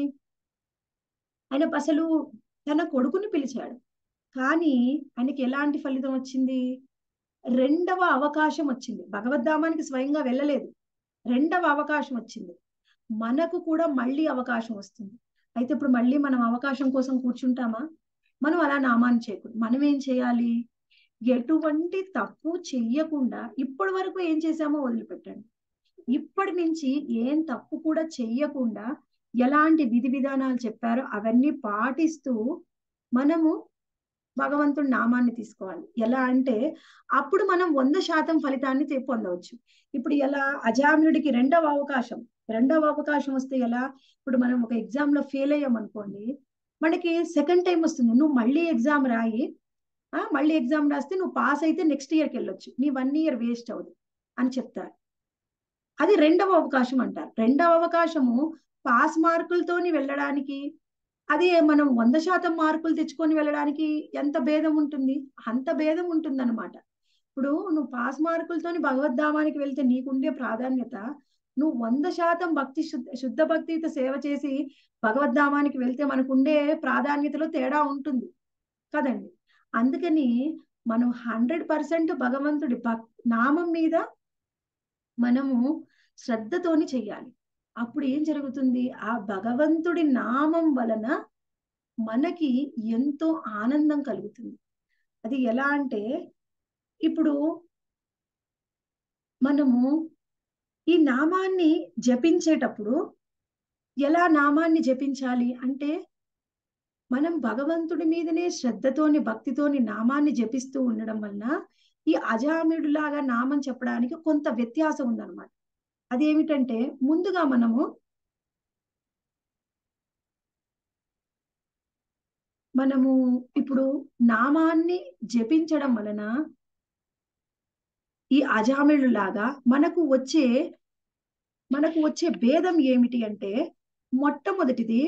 ఆయన అసలు తన కొడుకుని పిలిచాడు కానీ ఆయనకి ఎలాంటి ఫలితం వచ్చింది రెండవ అవకాశం వచ్చింది భగవద్ధామానికి స్వయంగా వెళ్ళలేదు రెండవ అవకాశం వచ్చింది మనకు కూడా మళ్ళీ అవకాశం వస్తుంది అయితే ఇప్పుడు మళ్ళీ మనం అవకాశం కోసం కూర్చుంటామా మనం అలా నామాన్ని చేయకూడదు మనం ఏం చేయాలి ఎటువంటి తప్పు చెయ్యకుండా ఇప్పటి వరకు ఏం చేశామో వదిలిపెట్టండి ఇప్పటి నుంచి ఏం తప్పు కూడా చెయ్యకుండా ఎలాంటి విధి విధానాలు చెప్పారో అవన్నీ పాటిస్తూ మనము భగవంతుడి నామాన్ని తీసుకోవాలి ఎలా అంటే అప్పుడు మనం వంద శాతం ఫలితాన్ని పొందవచ్చు ఇప్పుడు ఎలా అజామినుడికి రెండవ అవకాశం రెండవ అవకాశం వస్తే ఎలా ఇప్పుడు మనం ఒక ఎగ్జామ్ లో ఫెయిల్ అయ్యాం అనుకోండి మనకి సెకండ్ టైం వస్తుంది నువ్వు మళ్ళీ ఎగ్జామ్ రాయి ఆ మళ్ళీ ఎగ్జామ్ రాస్తే నువ్వు పాస్ అయితే నెక్స్ట్ ఇయర్కి వెళ్ళొచ్చు నీ వన్ ఇయర్ వేస్ట్ అవ్వదు అని చెప్తారు అది రెండవ అవకాశం అంటారు రెండవ అవకాశము పాస్ మార్కులతోని వెళ్ళడానికి అదే మనం వంద శాతం మార్కులు తెచ్చుకొని వెళ్ళడానికి ఎంత భేదం ఉంటుంది అంత భేదం ఉంటుంది అనమాట ఇప్పుడు నువ్వు పాస్ మార్కులతోని భగవద్ధామానికి వెళ్తే నీకుండే ప్రాధాన్యత నువ్వు వంద శాతం భక్తి శుద్ధ శుద్ధ భక్తితో సేవ చేసి భగవద్ధామానికి వెళ్తే మనకుండే ప్రాధాన్యతలో తేడా ఉంటుంది కదండి అందుకని మనం హండ్రెడ్ పర్సెంట్ భగవంతుడి భక్ నామం మీద మనము శ్రద్ధతోని చెయ్యాలి అప్పుడు ఏం జరుగుతుంది ఆ భగవంతుడి నామం వలన మనకి ఎంతో ఆనందం కలుగుతుంది అది ఎలా అంటే ఇప్పుడు మనము ఈ నామాన్ని జపించేటప్పుడు ఎలా నామాన్ని జపించాలి అంటే మనం భగవంతుడి మీదనే శ్రద్ధతోని భక్తితోని నామాన్ని జపిస్తూ ఉండడం వలన ఈ అజామిడులాగా నామం చెప్పడానికి కొంత వ్యత్యాసం ఉందన్నమాట అదేమిటంటే ముందుగా మనము మనము ఇప్పుడు నామాన్ని జపించడం వలన ఈ అజామిళులాగా మనకు వచ్చే మనకు వచ్చే భేదం ఏమిటి అంటే మొట్టమొదటిది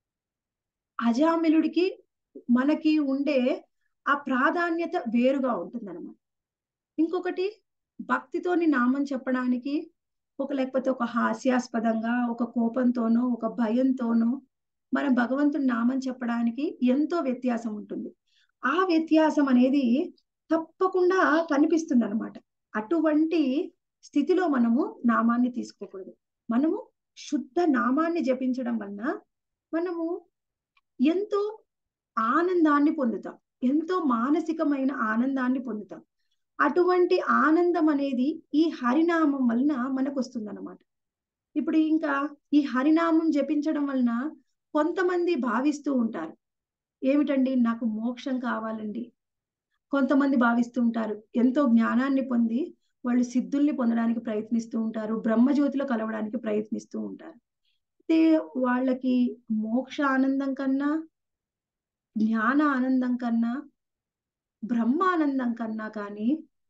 అజామిలుడికి మనకి ఉండే ఆ ప్రాధాన్యత వేరుగా ఉంటుందన్నమాట ఇంకొకటి భక్తితోని నామం చెప్పడానికి ఒక లేకపోతే ఒక హాస్యాస్పదంగా ఒక కోపంతోనో ఒక భయంతోనో మనం భగవంతుడి నామం చెప్పడానికి ఎంతో వ్యత్యాసం ఉంటుంది ఆ వ్యత్యాసం అనేది తప్పకుండా కనిపిస్తుంది అనమాట అటువంటి స్థితిలో మనము నామాన్ని తీసుకోకూడదు మనము శుద్ధ నామాన్ని జపించడం వలన మనము ఎంతో ఆనందాన్ని పొందుతాం ఎంతో మానసికమైన ఆనందాన్ని పొందుతాం అటువంటి ఆనందం అనేది ఈ హరినామం వలన మనకు వస్తుందన్నమాట ఇప్పుడు ఇంకా ఈ హరినామం జపించడం వలన కొంతమంది భావిస్తూ ఉంటారు ఏమిటండి నాకు మోక్షం కావాలండి కొంతమంది భావిస్తూ ఉంటారు ఎంతో జ్ఞానాన్ని పొంది వాళ్ళు సిద్ధుల్ని పొందడానికి ప్రయత్నిస్తూ ఉంటారు బ్రహ్మజ్యోతిలో కలవడానికి ప్రయత్నిస్తూ ఉంటారు అయితే వాళ్ళకి మోక్ష ఆనందం కన్నా జ్ఞాన ఆనందం కన్నా బ్రహ్మానందం కన్నా కానీ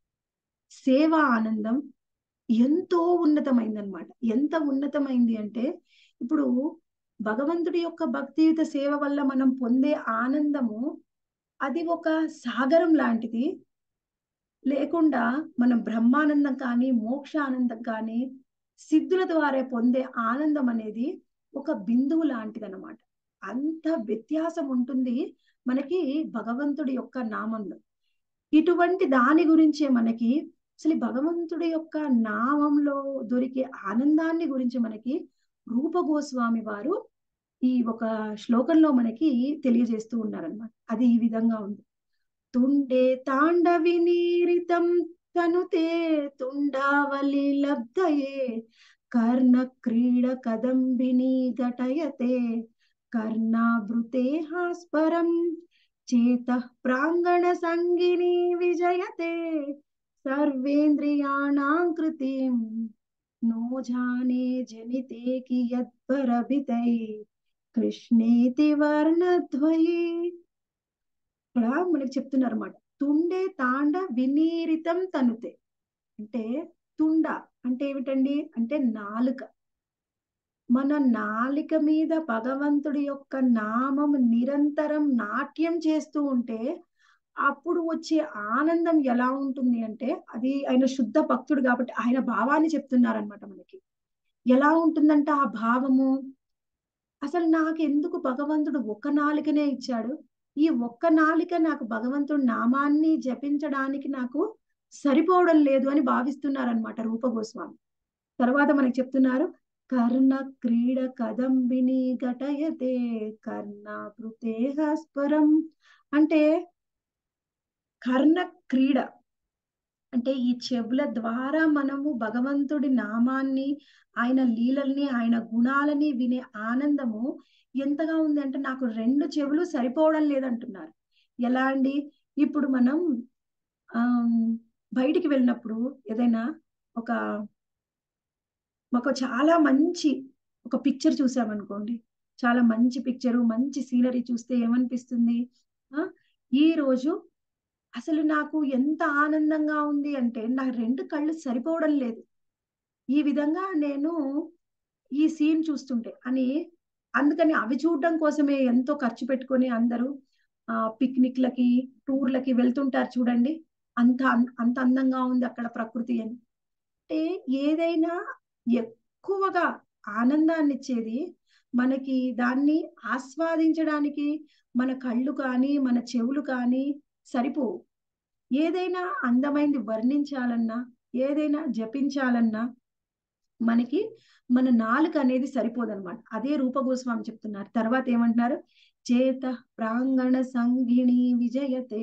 సేవ ఆనందం ఎంతో ఉన్నతమైందనమాట ఎంత ఉన్నతమైంది అంటే ఇప్పుడు భగవంతుడి యొక్క భక్తియుత సేవ వల్ల మనం పొందే ఆనందము అది ఒక సాగరం లాంటిది లేకుండా మనం బ్రహ్మానందం కానీ మోక్ష ఆనందం కానీ సిద్ధుల ద్వారా పొందే ఆనందం అనేది ఒక బిందువు లాంటిది అనమాట అంత వ్యత్యాసం ఉంటుంది మనకి భగవంతుడి యొక్క నామంలో ఇటువంటి దాని గురించే మనకి అసలు భగవంతుడి యొక్క నామంలో దొరికే ఆనందాన్ని గురించి మనకి రూప గోస్వామి వారు ఈ ఒక శ్లోకంలో మనకి తెలియజేస్తూ ఉన్నారనమాట అది ఈ విధంగా ఉంది తుండే తాండవి నీరితం తనుతే తుండావలి లబ్ధయే కర్ణ క్రీడ కదంబిని ఘటయతే కర్ణాభృతే హాస్పరం చేత ప్రాంగణ సంగిని విజయతే సర్వేంద్రియాణాం కృతిం నో జానే జనితే కియద్భరభితై కృష్ణేతి వర్ణద్వయే ఇక్కడ మనకి చెప్తున్నారు అనమాట తుండే తాండ వినీరితం తనుతే అంటే తుండ అంటే ఏమిటండి అంటే నాలుక మన నాలిక మీద భగవంతుడి యొక్క నామం నిరంతరం నాట్యం చేస్తూ ఉంటే అప్పుడు వచ్చే ఆనందం ఎలా ఉంటుంది అంటే అది ఆయన శుద్ధ భక్తుడు కాబట్టి ఆయన భావాన్ని చెప్తున్నారనమాట మనకి ఎలా ఉంటుందంటే ఆ భావము అసలు నాకు ఎందుకు భగవంతుడు ఒక్క నాలికనే ఇచ్చాడు ఈ ఒక్క నాలిక నాకు భగవంతుడి నామాన్ని జపించడానికి నాకు సరిపోవడం లేదు అని భావిస్తున్నారనమాట రూప గోస్వామి తర్వాత మనకి చెప్తున్నారు కర్ణ క్రీడ కదంబిని ఘటయతే కర్ణ హస్పరం అంటే కర్ణ క్రీడ అంటే ఈ చెవుల ద్వారా మనము భగవంతుడి నామాన్ని ఆయన లీలల్ని ఆయన గుణాలని వినే ఆనందము ఎంతగా ఉంది అంటే నాకు రెండు చెవులు సరిపోవడం లేదంటున్నారు ఎలా అండి ఇప్పుడు మనం ఆ బయటికి వెళ్ళినప్పుడు ఏదైనా ఒక మాకు చాలా మంచి ఒక పిక్చర్ చూసామనుకోండి చాలా మంచి పిక్చరు మంచి సీనరీ చూస్తే ఏమనిపిస్తుంది ఆ ఈ రోజు అసలు నాకు ఎంత ఆనందంగా ఉంది అంటే నా రెండు కళ్ళు సరిపోవడం లేదు ఈ విధంగా నేను ఈ సీన్ చూస్తుంటే అని అందుకని అవి చూడడం కోసమే ఎంతో ఖర్చు పెట్టుకొని అందరూ ఆ పిక్నిక్లకి టూర్లకి వెళ్తుంటారు చూడండి అంత అంత అందంగా ఉంది అక్కడ ప్రకృతి అని అంటే ఏదైనా ఎక్కువగా ఆనందాన్ని ఇచ్చేది మనకి దాన్ని ఆస్వాదించడానికి మన కళ్ళు కానీ మన చెవులు కానీ సరిపోవు ఏదైనా అందమైంది వర్ణించాలన్నా ఏదైనా జపించాలన్నా మనకి మన నాలుక అనేది సరిపోదన్నమాట అదే రూపగోస్వామి చెప్తున్నారు తర్వాత ఏమంటున్నారు చేత ప్రాంగణ సంగిణి విజయతే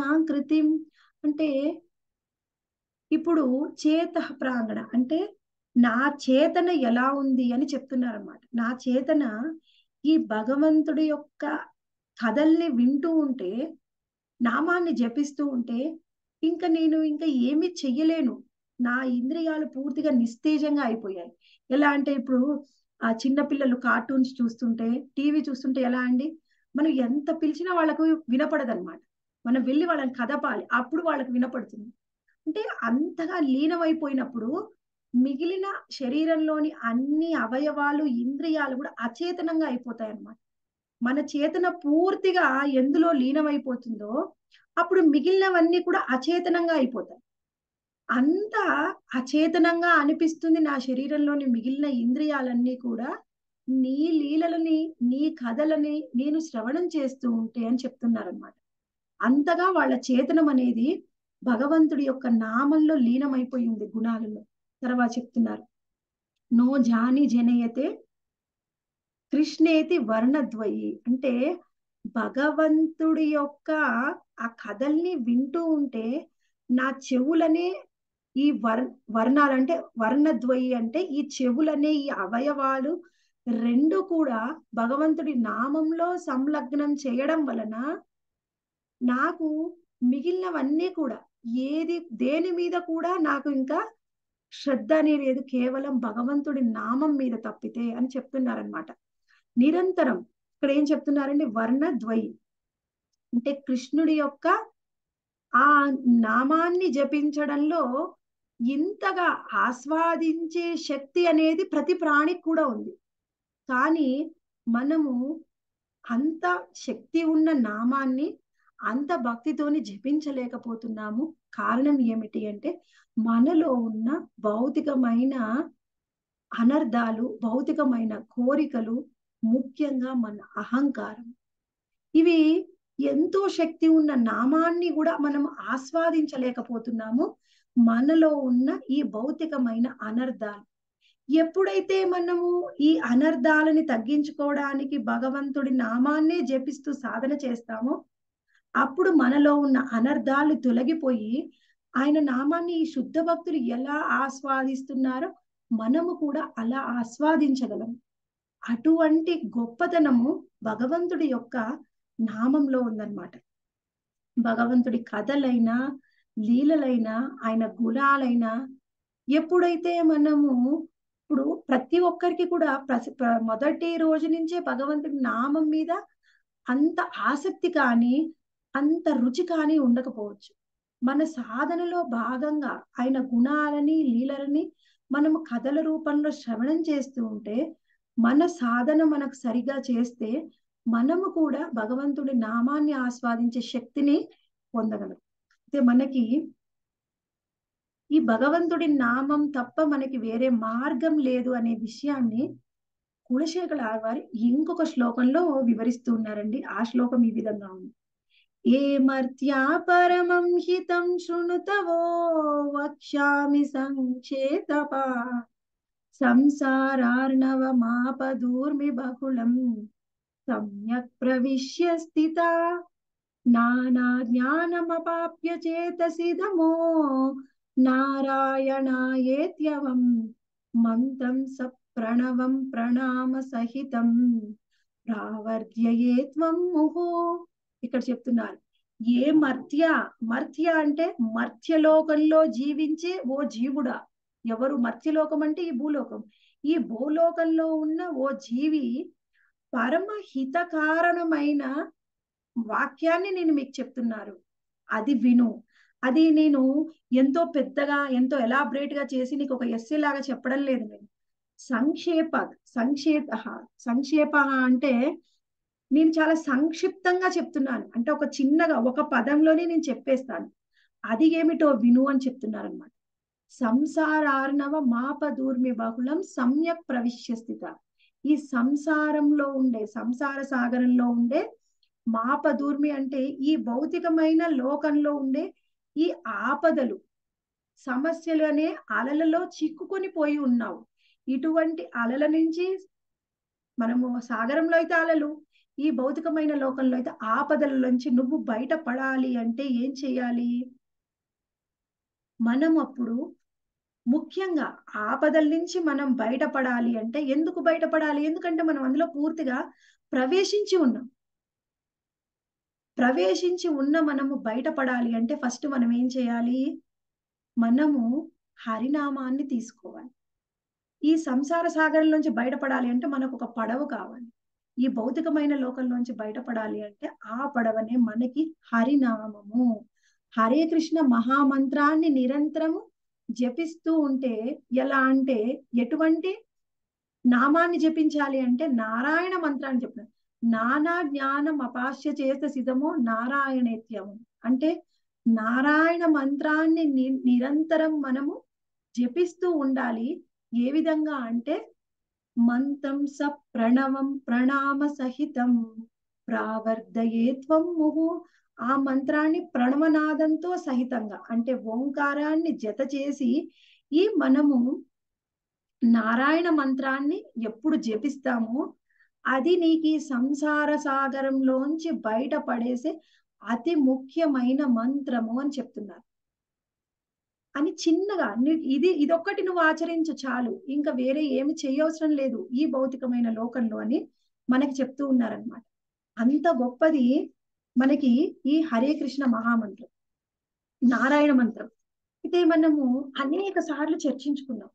సర్వేంద్రియానాకృతిం అంటే ఇప్పుడు చేత ప్రాంగణ అంటే నా చేతన ఎలా ఉంది అని చెప్తున్నారన్నమాట నా చేతన ఈ భగవంతుడి యొక్క కథల్ని వింటూ ఉంటే నామాన్ని జపిస్తూ ఉంటే ఇంకా నేను ఇంకా ఏమీ చెయ్యలేను నా ఇంద్రియాలు పూర్తిగా నిస్తేజంగా అయిపోయాయి ఎలా అంటే ఇప్పుడు ఆ చిన్న పిల్లలు కార్టూన్స్ చూస్తుంటే టీవీ చూస్తుంటే ఎలా అండి మనం ఎంత పిలిచినా వాళ్ళకు వినపడదన్నమాట మనం వెళ్ళి వాళ్ళని కదపాలి అప్పుడు వాళ్ళకి వినపడుతుంది అంటే అంతగా లీనమైపోయినప్పుడు మిగిలిన శరీరంలోని అన్ని అవయవాలు ఇంద్రియాలు కూడా అచేతనంగా అయిపోతాయి అన్నమాట మన చేతన పూర్తిగా ఎందులో లీనమైపోతుందో అప్పుడు మిగిలినవన్నీ కూడా అచేతనంగా అయిపోతాయి అంత అచేతనంగా అనిపిస్తుంది నా శరీరంలోని మిగిలిన ఇంద్రియాలన్నీ కూడా నీ లీలలని నీ కథలని నేను శ్రవణం చేస్తూ ఉంటే అని చెప్తున్నారనమాట అంతగా వాళ్ళ చేతనం అనేది భగవంతుడి యొక్క నామంలో లీనమైపోయింది గుణాలలో తర్వాత చెప్తున్నారు నో జాని జనయతే కృష్ణేతి వర్ణద్వయి అంటే భగవంతుడి యొక్క ఆ కథల్ని వింటూ ఉంటే నా చెవులనే ఈ వర్ వర్ణాలు అంటే వర్ణద్వయి అంటే ఈ చెవులనే ఈ అవయవాలు రెండు కూడా భగవంతుడి నామంలో సంలగ్నం చేయడం వలన నాకు మిగిలినవన్నీ కూడా ఏది దేని మీద కూడా నాకు ఇంకా శ్రద్ధ అనేది లేదు కేవలం భగవంతుడి నామం మీద తప్పితే అని చెప్తున్నారనమాట నిరంతరం ఇక్కడ ఏం చెప్తున్నారండి వర్ణద్వయి అంటే కృష్ణుడి యొక్క ఆ నామాన్ని జపించడంలో ఇంతగా ఆస్వాదించే శక్తి అనేది ప్రతి ప్రాణికి కూడా ఉంది కానీ మనము అంత శక్తి ఉన్న నామాన్ని అంత భక్తితోని జపించలేకపోతున్నాము కారణం ఏమిటి అంటే మనలో ఉన్న భౌతికమైన అనర్థాలు భౌతికమైన కోరికలు ముఖ్యంగా మన అహంకారం ఇవి ఎంతో శక్తి ఉన్న నామాన్ని కూడా మనం ఆస్వాదించలేకపోతున్నాము మనలో ఉన్న ఈ భౌతికమైన అనర్థాలు ఎప్పుడైతే మనము ఈ అనర్థాలని తగ్గించుకోవడానికి భగవంతుడి నామాన్నే జపిస్తూ సాధన చేస్తామో అప్పుడు మనలో ఉన్న అనర్థాలు తొలగిపోయి ఆయన నామాన్ని ఈ శుద్ధ భక్తులు ఎలా ఆస్వాదిస్తున్నారో మనము కూడా అలా ఆస్వాదించగలం అటువంటి గొప్పతనము భగవంతుడి యొక్క నామంలో ఉందన్నమాట భగవంతుడి కథలైనా లీలలైనా ఆయన గుణాలైనా ఎప్పుడైతే మనము ఇప్పుడు ప్రతి ఒక్కరికి కూడా మొదటి రోజు నుంచే భగవంతుడి నామం మీద అంత ఆసక్తి కానీ అంత రుచి కానీ ఉండకపోవచ్చు మన సాధనలో భాగంగా ఆయన గుణాలని లీలలని మనము కథల రూపంలో శ్రవణం చేస్తూ ఉంటే మన సాధన మనకు సరిగా చేస్తే మనము కూడా భగవంతుడి నామాన్ని ఆస్వాదించే శక్తిని పొందగలం అయితే మనకి ఈ భగవంతుడి నామం తప్ప మనకి వేరే మార్గం లేదు అనే విషయాన్ని కులశేఖర వారి ఇంకొక శ్లోకంలో వివరిస్తూ ఉన్నారండి ఆ శ్లోకం ఈ విధంగా ఉంది ఏ మర్త్యా పరమం హితం శృణుతవో వక్ష్యామి సంక్షేతపా సంసారార్ణవమాపదూర్మి బహుళం సమ్యక్ ప్రవిశ్య స్థిత నానా జ్ఞానమపాప్య చేతసిదమో నారాయణాయేత్యవం మంత్రం స ప్రణవం ప్రణామ సహితం ప్రావర్ధ్యయేత్వం ముహో ఇక్కడ చెప్తున్నారు ఏ మర్త్య మర్త్య అంటే మర్త్యలోకంలో జీవించే ఓ జీవుడా ఎవరు మర్త్యలోకం అంటే ఈ భూలోకం ఈ భూలోకంలో ఉన్న ఓ జీవి పరమ హితకారణమైన వాక్యాన్ని నేను మీకు చెప్తున్నారు అది విను అది నేను ఎంతో పెద్దగా ఎంతో ఎలాబరేట్ గా చేసి నీకు ఒక ఎస్సే లాగా చెప్పడం లేదు నేను సంక్షేప సంక్షేప సంక్షేప అంటే నేను చాలా సంక్షిప్తంగా చెప్తున్నాను అంటే ఒక చిన్నగా ఒక పదంలోనే నేను చెప్పేస్తాను అది ఏమిటో విను అని చెప్తున్నారు అనమాట సంసారార్ణవ మాపదూర్మి బహుళం సమ్యక్ ప్రవిశ్య స్థిత ఈ సంసారంలో ఉండే సంసార సాగరంలో ఉండే మాపదూర్మి అంటే ఈ భౌతికమైన లోకంలో ఉండే ఈ ఆపదలు సమస్యలు అనే అలలలో చిక్కుకొని పోయి ఉన్నావు ఇటువంటి అలల నుంచి మనము సాగరంలో అయితే అలలు ఈ భౌతికమైన లోకంలో అయితే ఆపదల నుంచి నువ్వు బయటపడాలి అంటే ఏం చేయాలి మనం అప్పుడు ముఖ్యంగా ఆపదల నుంచి మనం బయటపడాలి అంటే ఎందుకు బయటపడాలి ఎందుకంటే మనం అందులో పూర్తిగా ప్రవేశించి ఉన్నాం ప్రవేశించి ఉన్న మనము బయటపడాలి అంటే ఫస్ట్ మనం ఏం చేయాలి మనము హరినామాన్ని తీసుకోవాలి ఈ సంసార సాగరం నుంచి బయటపడాలి అంటే మనకు ఒక పడవ కావాలి ఈ భౌతికమైన లోకంలోంచి బయటపడాలి అంటే ఆ పడవనే మనకి హరినామము హరే కృష్ణ మహామంత్రాన్ని నిరంతరము జపిస్తూ ఉంటే ఎలా అంటే ఎటువంటి నామాన్ని జపించాలి అంటే నారాయణ మంత్రాన్ని చెప్పిన నానా జ్ఞానం అపాస్య చేత సిద్ధమో నారాయణేత్యము అంటే నారాయణ మంత్రాన్ని ని నిరంతరం మనము జపిస్తూ ఉండాలి ఏ విధంగా అంటే మంతం స ప్రణవం ప్రణామ సహితం ప్రావర్ధయే త్వం ముహు ఆ మంత్రాన్ని ప్రణవనాదంతో సహితంగా అంటే ఓంకారాన్ని జత చేసి ఈ మనము నారాయణ మంత్రాన్ని ఎప్పుడు జపిస్తామో అది నీకు ఈ సంసార సాగరంలోంచి బయటపడేసే అతి ముఖ్యమైన మంత్రము అని చెప్తున్నారు అని చిన్నగా ఇది ఇదొక్కటి నువ్వు ఆచరించు చాలు ఇంకా వేరే ఏమి చేయవసరం లేదు ఈ భౌతికమైన లోకంలో అని మనకి చెప్తూ ఉన్నారనమాట అంత గొప్పది మనకి ఈ హరే కృష్ణ మహామంత్రం నారాయణ మంత్రం అయితే మనము అనేక సార్లు చర్చించుకున్నాం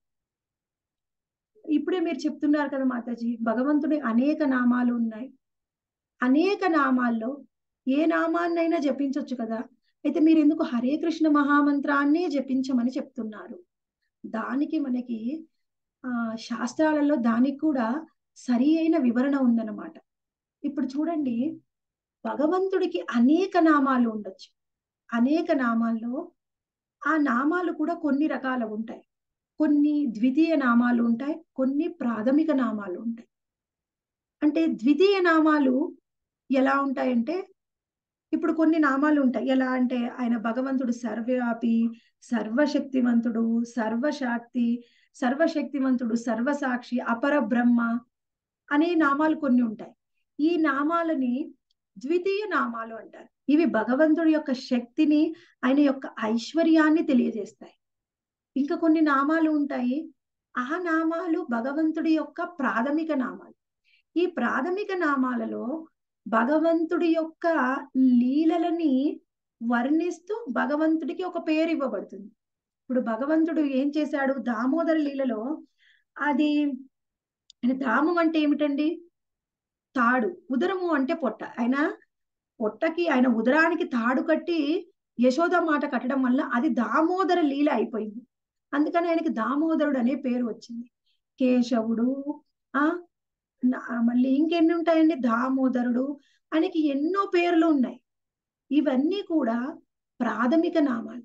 ఇప్పుడే మీరు చెప్తున్నారు కదా మాతాజీ భగవంతుడి అనేక నామాలు ఉన్నాయి అనేక నామాల్లో ఏ నామాన్నైనా జపించవచ్చు కదా అయితే మీరు ఎందుకు హరే కృష్ణ మహామంత్రాన్నే జపించమని చెప్తున్నారు దానికి మనకి ఆ శాస్త్రాలలో దానికి కూడా సరి అయిన వివరణ ఉందన్నమాట ఇప్పుడు చూడండి భగవంతుడికి అనేక నామాలు ఉండొచ్చు అనేక నామాల్లో ఆ నామాలు కూడా కొన్ని రకాలు ఉంటాయి కొన్ని ద్వితీయ నామాలు ఉంటాయి కొన్ని ప్రాథమిక నామాలు ఉంటాయి అంటే ద్వితీయ నామాలు ఎలా ఉంటాయంటే ఇప్పుడు కొన్ని నామాలు ఉంటాయి ఎలా అంటే ఆయన భగవంతుడు సర్వవ్యాపి సర్వశక్తివంతుడు సర్వశాక్తి సర్వశక్తివంతుడు సర్వసాక్షి అపర బ్రహ్మ అనే నామాలు కొన్ని ఉంటాయి ఈ నామాలని ద్వితీయ నామాలు అంటారు ఇవి భగవంతుడి యొక్క శక్తిని ఆయన యొక్క ఐశ్వర్యాన్ని తెలియజేస్తాయి ఇంకా కొన్ని నామాలు ఉంటాయి ఆ నామాలు భగవంతుడి యొక్క ప్రాథమిక నామాలు ఈ ప్రాథమిక నామాలలో భగవంతుడి యొక్క లీలలని వర్ణిస్తూ భగవంతుడికి ఒక పేరు ఇవ్వబడుతుంది ఇప్పుడు భగవంతుడు ఏం చేశాడు దామోదర లీలలో అది దామం అంటే ఏమిటండి తాడు ఉదరము అంటే పొట్ట ఆయన పొట్టకి ఆయన ఉదరానికి తాడు కట్టి యశోద మాట కట్టడం వల్ల అది దామోదర లీల అయిపోయింది అందుకని ఆయనకి దామోదరుడు అనే పేరు వచ్చింది కేశవుడు ఆ మళ్ళీ ఇంకెన్ని ఉంటాయండి దామోదరుడు ఆయనకి ఎన్నో పేర్లు ఉన్నాయి ఇవన్నీ కూడా ప్రాథమిక నామాలు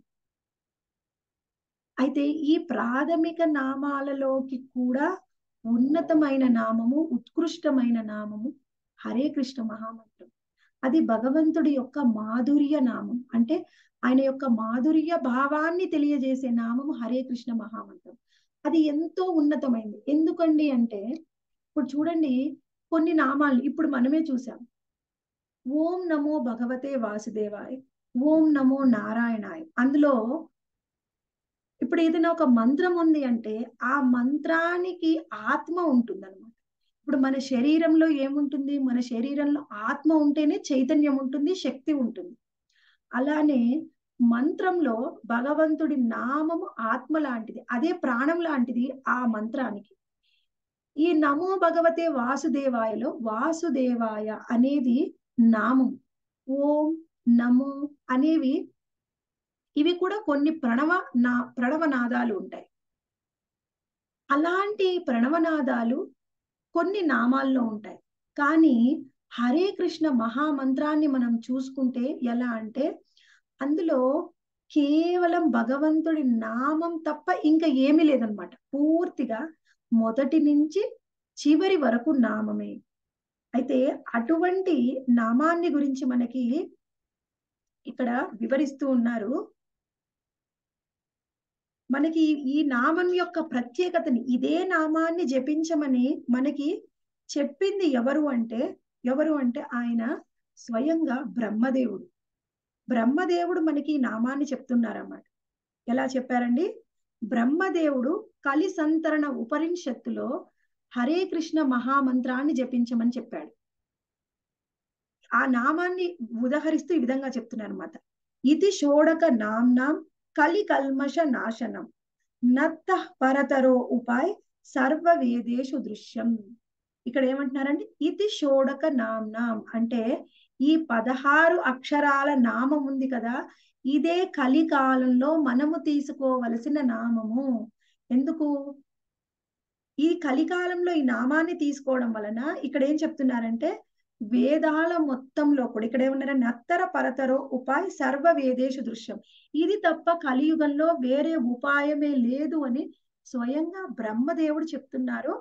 అయితే ఈ ప్రాథమిక నామాలలోకి కూడా ఉన్నతమైన నామము ఉత్కృష్టమైన నామము హరే కృష్ణ మహామంత్రం అది భగవంతుడి యొక్క మాధుర్య నామం అంటే ఆయన యొక్క మాధుర్య భావాన్ని తెలియజేసే నామము హరే కృష్ణ మహామంత్రం అది ఎంతో ఉన్నతమైంది ఎందుకండి అంటే ఇప్పుడు చూడండి కొన్ని నామాలు ఇప్పుడు మనమే చూసాం ఓం నమో భగవతే వాసుదేవాయ్ ఓం నమో నారాయణాయ్ అందులో ఇప్పుడు ఏదైనా ఒక మంత్రం ఉంది అంటే ఆ మంత్రానికి ఆత్మ ఉంటుంది అనమాట ఇప్పుడు మన శరీరంలో ఏముంటుంది మన శరీరంలో ఆత్మ ఉంటేనే చైతన్యం ఉంటుంది శక్తి ఉంటుంది అలానే మంత్రంలో భగవంతుడి నామము ఆత్మ లాంటిది అదే ప్రాణం లాంటిది ఆ మంత్రానికి ఈ నమో భగవతే వాసుదేవాయలో వాసుదేవాయ అనేది నామం ఓం నమో అనేవి ఇవి కూడా కొన్ని ప్రణవ నా ప్రణవనాదాలు ఉంటాయి అలాంటి ప్రణవనాదాలు కొన్ని నామాల్లో ఉంటాయి కానీ హరే కృష్ణ మహామంత్రాన్ని మనం చూసుకుంటే ఎలా అంటే అందులో కేవలం భగవంతుడి నామం తప్ప ఇంకా ఏమీ లేదనమాట పూర్తిగా మొదటి నుంచి చివరి వరకు నామమే అయితే అటువంటి నామాన్ని గురించి మనకి ఇక్కడ వివరిస్తూ ఉన్నారు మనకి ఈ నామం యొక్క ప్రత్యేకతని ఇదే నామాన్ని జపించమని మనకి చెప్పింది ఎవరు అంటే ఎవరు అంటే ఆయన స్వయంగా బ్రహ్మదేవుడు బ్రహ్మదేవుడు మనకి ఈ నామాన్ని చెప్తున్నారన్నమాట ఎలా చెప్పారండి బ్రహ్మదేవుడు కలి సంతరణ ఉపనిషత్తులో హరే కృష్ణ మహామంత్రాన్ని జపించమని చెప్పాడు ఆ నామాన్ని ఉదహరిస్తూ ఈ విధంగా చెప్తున్నారు అనమాట ఇది షోడక నామ్నాం కలి కల్మష నాశనం నత్త పరతరో ఉపాయ్ సర్వ వేదేషు దృశ్యం ఇక్కడ ఏమంటున్నారంటే ఇది షోడక నామ్నాం అంటే ఈ పదహారు అక్షరాల నామం ఉంది కదా ఇదే కలికాలంలో మనము తీసుకోవలసిన నామము ఎందుకు ఈ కలికాలంలో ఈ నామాన్ని తీసుకోవడం వలన ఇక్కడ ఏం చెప్తున్నారంటే వేదాల మొత్తంలో కూడా ఇక్కడ ఏమన్నారా నత్తర పరతరో ఉపాయ సర్వ వేదేశు దృశ్యం ఇది తప్ప కలియుగంలో వేరే ఉపాయమే లేదు అని స్వయంగా బ్రహ్మదేవుడు చెప్తున్నారు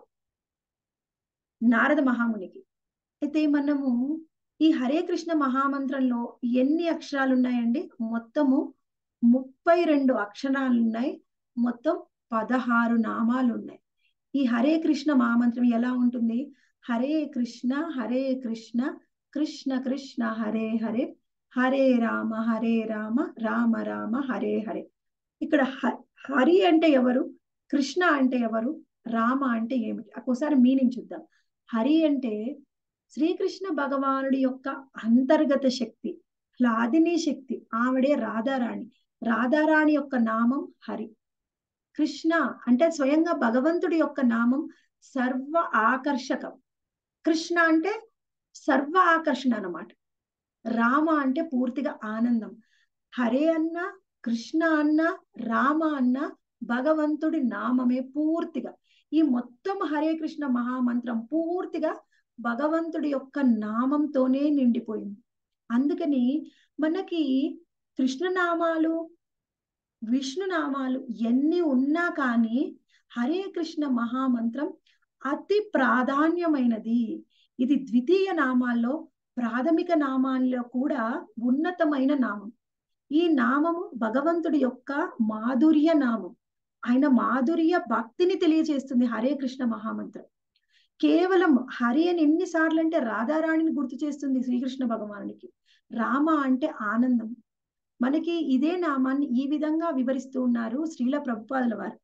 నారద మహామునికి అయితే మనము ఈ హరే కృష్ణ మహామంత్రంలో ఎన్ని అక్షరాలు ఉన్నాయండి మొత్తము ముప్పై రెండు అక్షరాలు ఉన్నాయి మొత్తం పదహారు నామాలు ఉన్నాయి ఈ హరే కృష్ణ మహామంత్రం ఎలా ఉంటుంది హరే కృష్ణ హరే కృష్ణ కృష్ణ కృష్ణ హరే హరే హరే రామ హరే రామ రామ రామ హరే హరే ఇక్కడ హరి అంటే ఎవరు కృష్ణ అంటే ఎవరు రామ అంటే ఏమిటి ఒక్కోసారి మీనింగ్ చూద్దాం హరి అంటే శ్రీకృష్ణ భగవానుడి యొక్క అంతర్గత శక్తి లాదిని శక్తి ఆవిడే రాధారాణి రాధారాణి యొక్క నామం హరి కృష్ణ అంటే స్వయంగా భగవంతుడి యొక్క నామం సర్వ ఆకర్షకం కృష్ణ అంటే సర్వ ఆకర్షణ అన్నమాట రామ అంటే పూర్తిగా ఆనందం హరే అన్న కృష్ణ అన్న రామ అన్న భగవంతుడి నామమే పూర్తిగా ఈ మొత్తం హరే కృష్ణ మహామంత్రం పూర్తిగా భగవంతుడి యొక్క నామంతోనే నిండిపోయింది అందుకని మనకి కృష్ణనామాలు విష్ణునామాలు ఎన్ని ఉన్నా కానీ హరే కృష్ణ మహామంత్రం అతి ప్రాధాన్యమైనది ఇది ద్వితీయ నామాల్లో ప్రాథమిక నామాల్లో కూడా ఉన్నతమైన నామం ఈ నామము భగవంతుడి యొక్క మాధుర్య నామం ఆయన మాధుర్య భక్తిని తెలియజేస్తుంది హరే కృష్ణ మహామంత్రం కేవలం హరి అని ఎన్నిసార్లు అంటే రాధారాణిని గుర్తు చేస్తుంది శ్రీకృష్ణ భగవానుడికి రామ అంటే ఆనందం మనకి ఇదే నామాన్ని ఈ విధంగా వివరిస్తూ ఉన్నారు శ్రీల ప్రభుపాదుల వారు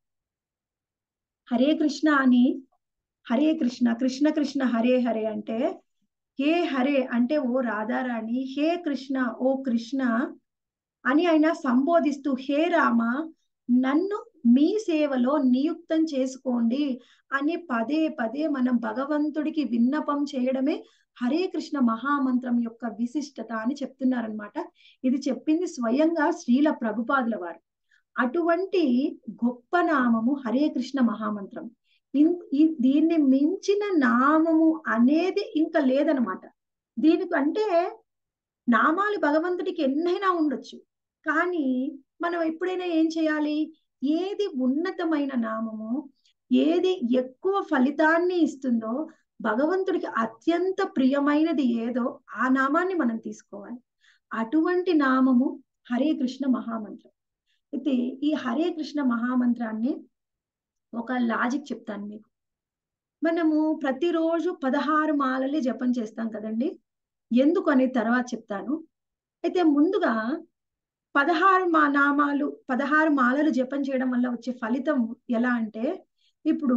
హరే కృష్ణ అని హరే కృష్ణ కృష్ణ కృష్ణ హరే హరే అంటే హే హరే అంటే ఓ రాధారాణి హే కృష్ణ ఓ కృష్ణ అని ఆయన సంబోధిస్తూ హే రామ నన్ను మీ సేవలో నియుక్తం చేసుకోండి అని పదే పదే మనం భగవంతుడికి విన్నపం చేయడమే హరే కృష్ణ మహామంత్రం యొక్క విశిష్టత అని చెప్తున్నారనమాట ఇది చెప్పింది స్వయంగా శ్రీల ప్రభుపాదుల వారు అటువంటి గొప్ప నామము హరే కృష్ణ మహామంత్రం దీన్ని మించిన నామము అనేది ఇంకా లేదనమాట దీనికి అంటే నామాలు భగవంతుడికి ఎన్నైనా ఉండొచ్చు కానీ మనం ఎప్పుడైనా ఏం చేయాలి ఏది ఉన్నతమైన నామము ఏది ఎక్కువ ఫలితాన్ని ఇస్తుందో భగవంతుడికి అత్యంత ప్రియమైనది ఏదో ఆ నామాన్ని మనం తీసుకోవాలి అటువంటి నామము హరే కృష్ణ మహామంత్రం అయితే ఈ హరే కృష్ణ మహామంత్రాన్ని ఒక లాజిక్ చెప్తాను మీకు మనము ప్రతిరోజు పదహారు మాలలే జపం చేస్తాం కదండి ఎందుకు అనేది తర్వాత చెప్తాను అయితే ముందుగా పదహారు మా నామాలు పదహారు మాలలు జపం చేయడం వల్ల వచ్చే ఫలితం ఎలా అంటే ఇప్పుడు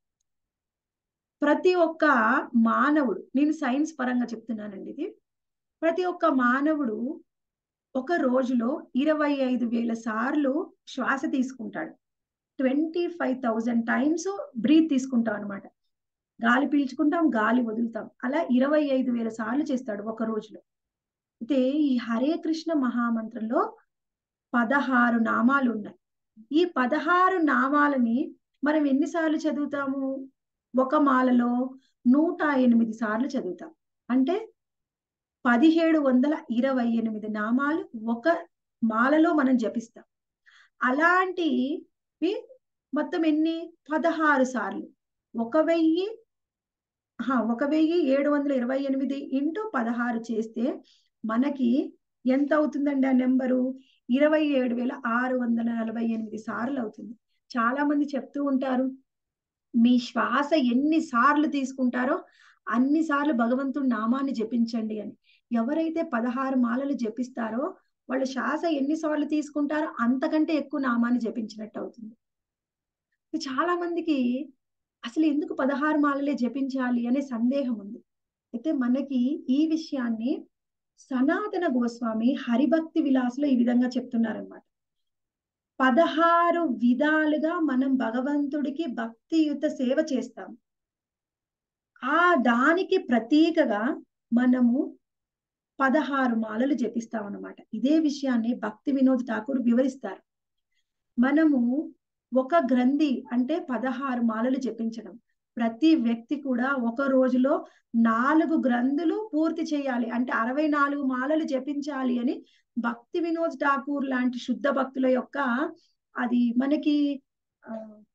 ప్రతి ఒక్క మానవుడు నేను సైన్స్ పరంగా చెప్తున్నానండి ఇది ప్రతి ఒక్క మానవుడు ఒక రోజులో ఇరవై ఐదు వేల సార్లు శ్వాస తీసుకుంటాడు twenty five thousand times breath తీసుకుంటాం అనమాట గాలి పీల్చుకుంటాం గాలి వదులుతాం అలా ఇరవై ఐదు వేల సార్లు చేస్తాడు ఒక రోజులో అయితే ఈ హరే కృష్ణ మహామంత్రంలో పదహారు నామాలు ఉన్నాయి ఈ పదహారు నామాలని మనం ఎన్నిసార్లు చదువుతాము ఒక మాలలో నూట ఎనిమిది సార్లు చదువుతాం అంటే పదిహేడు వందల ఇరవై ఎనిమిది నామాలు ఒక మాలలో మనం జపిస్తాం అలాంటివి మొత్తం ఎన్ని పదహారు సార్లు ఒక వెయ్యి ఒక వెయ్యి ఏడు వందల ఇరవై ఎనిమిది ఇంటూ పదహారు చేస్తే మనకి ఎంత అవుతుందండి ఆ నెంబరు ఇరవై ఏడు వేల ఆరు వందల నలభై ఎనిమిది సార్లు అవుతుంది చాలా మంది చెప్తూ ఉంటారు మీ శ్వాస ఎన్ని సార్లు తీసుకుంటారో అన్ని సార్లు భగవంతుడి నామాన్ని జపించండి అని ఎవరైతే పదహారు మాలలు జపిస్తారో వాళ్ళ శ్వాస ఎన్నిసార్లు తీసుకుంటారో అంతకంటే ఎక్కువ నామాన్ని జపించినట్టు అవుతుంది ఇది చాలా మందికి అసలు ఎందుకు పదహారు మాలలే జపించాలి అనే సందేహం ఉంది అయితే మనకి ఈ విషయాన్ని సనాతన గోస్వామి హరిభక్తి విలాసులో ఈ విధంగా చెప్తున్నారనమాట పదహారు విధాలుగా మనం భగవంతుడికి భక్తియుత సేవ చేస్తాం ఆ దానికి ప్రతీకగా మనము పదహారు మాలలు జపిస్తాం అన్నమాట ఇదే విషయాన్ని భక్తి వినోద్ ఠాకూర్ వివరిస్తారు మనము ఒక గ్రంథి అంటే పదహారు మాలలు జపించడం ప్రతి వ్యక్తి కూడా ఒక రోజులో నాలుగు గ్రంథులు పూర్తి చేయాలి అంటే అరవై నాలుగు మాలలు జపించాలి అని భక్తి వినోద్ ఠాకూర్ లాంటి శుద్ధ భక్తుల యొక్క అది మనకి ఆ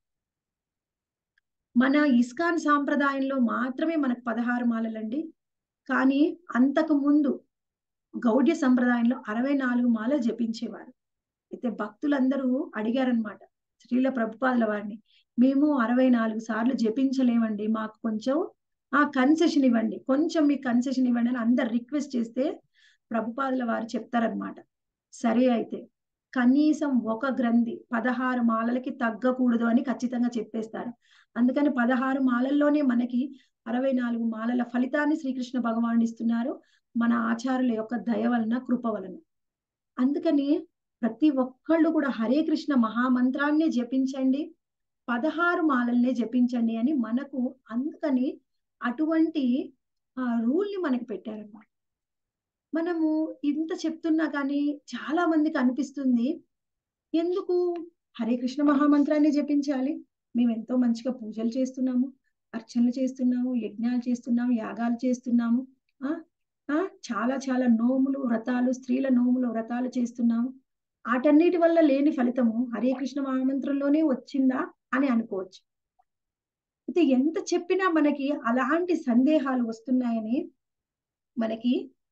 మన ఇస్కాన్ సాంప్రదాయంలో మాత్రమే మనకు పదహారు మాలలండి కానీ అంతకు ముందు గౌడ్య సంప్రదాయంలో అరవై నాలుగు మాలలు జపించేవారు అయితే భక్తులందరూ అడిగారనమాట శ్రీల ప్రభుపాదుల వారిని మేము అరవై నాలుగు సార్లు జపించలేమండి మాకు కొంచెం ఆ కన్సెషన్ ఇవ్వండి కొంచెం మీకు కన్సెషన్ ఇవ్వండి అని అందరు రిక్వెస్ట్ చేస్తే ప్రభుపాదుల వారు చెప్తారనమాట సరే అయితే కనీసం ఒక గ్రంథి పదహారు మాలలకి తగ్గకూడదు అని ఖచ్చితంగా చెప్పేస్తారు అందుకని పదహారు మాలల్లోనే మనకి అరవై నాలుగు మాలల ఫలితాన్ని శ్రీకృష్ణ భగవానుడు ఇస్తున్నారు మన ఆచారుల యొక్క దయ వలన కృప వలన అందుకని ప్రతి ఒక్కళ్ళు కూడా హరే కృష్ణ మహామంత్రాన్ని జపించండి పదహారు మాలల్నే జపించండి అని మనకు అందుకని అటువంటి ఆ రూల్ ని మనకి పెట్టారన్నమాట మనము ఇంత చెప్తున్నా కానీ చాలా మందికి అనిపిస్తుంది ఎందుకు హరే కృష్ణ మహామంత్రాన్ని జపించాలి మేము ఎంతో మంచిగా పూజలు చేస్తున్నాము అర్చనలు చేస్తున్నాము యజ్ఞాలు చేస్తున్నాము యాగాలు చేస్తున్నాము ఆ ఆ చాలా చాలా నోములు వ్రతాలు స్త్రీల నోములు వ్రతాలు చేస్తున్నాము వాటన్నిటి వల్ల లేని ఫలితము హరే కృష్ణ మహామంత్రంలోనే వచ్చిందా అని అనుకోవచ్చు అయితే ఎంత చెప్పినా మనకి అలాంటి సందేహాలు వస్తున్నాయని మనకి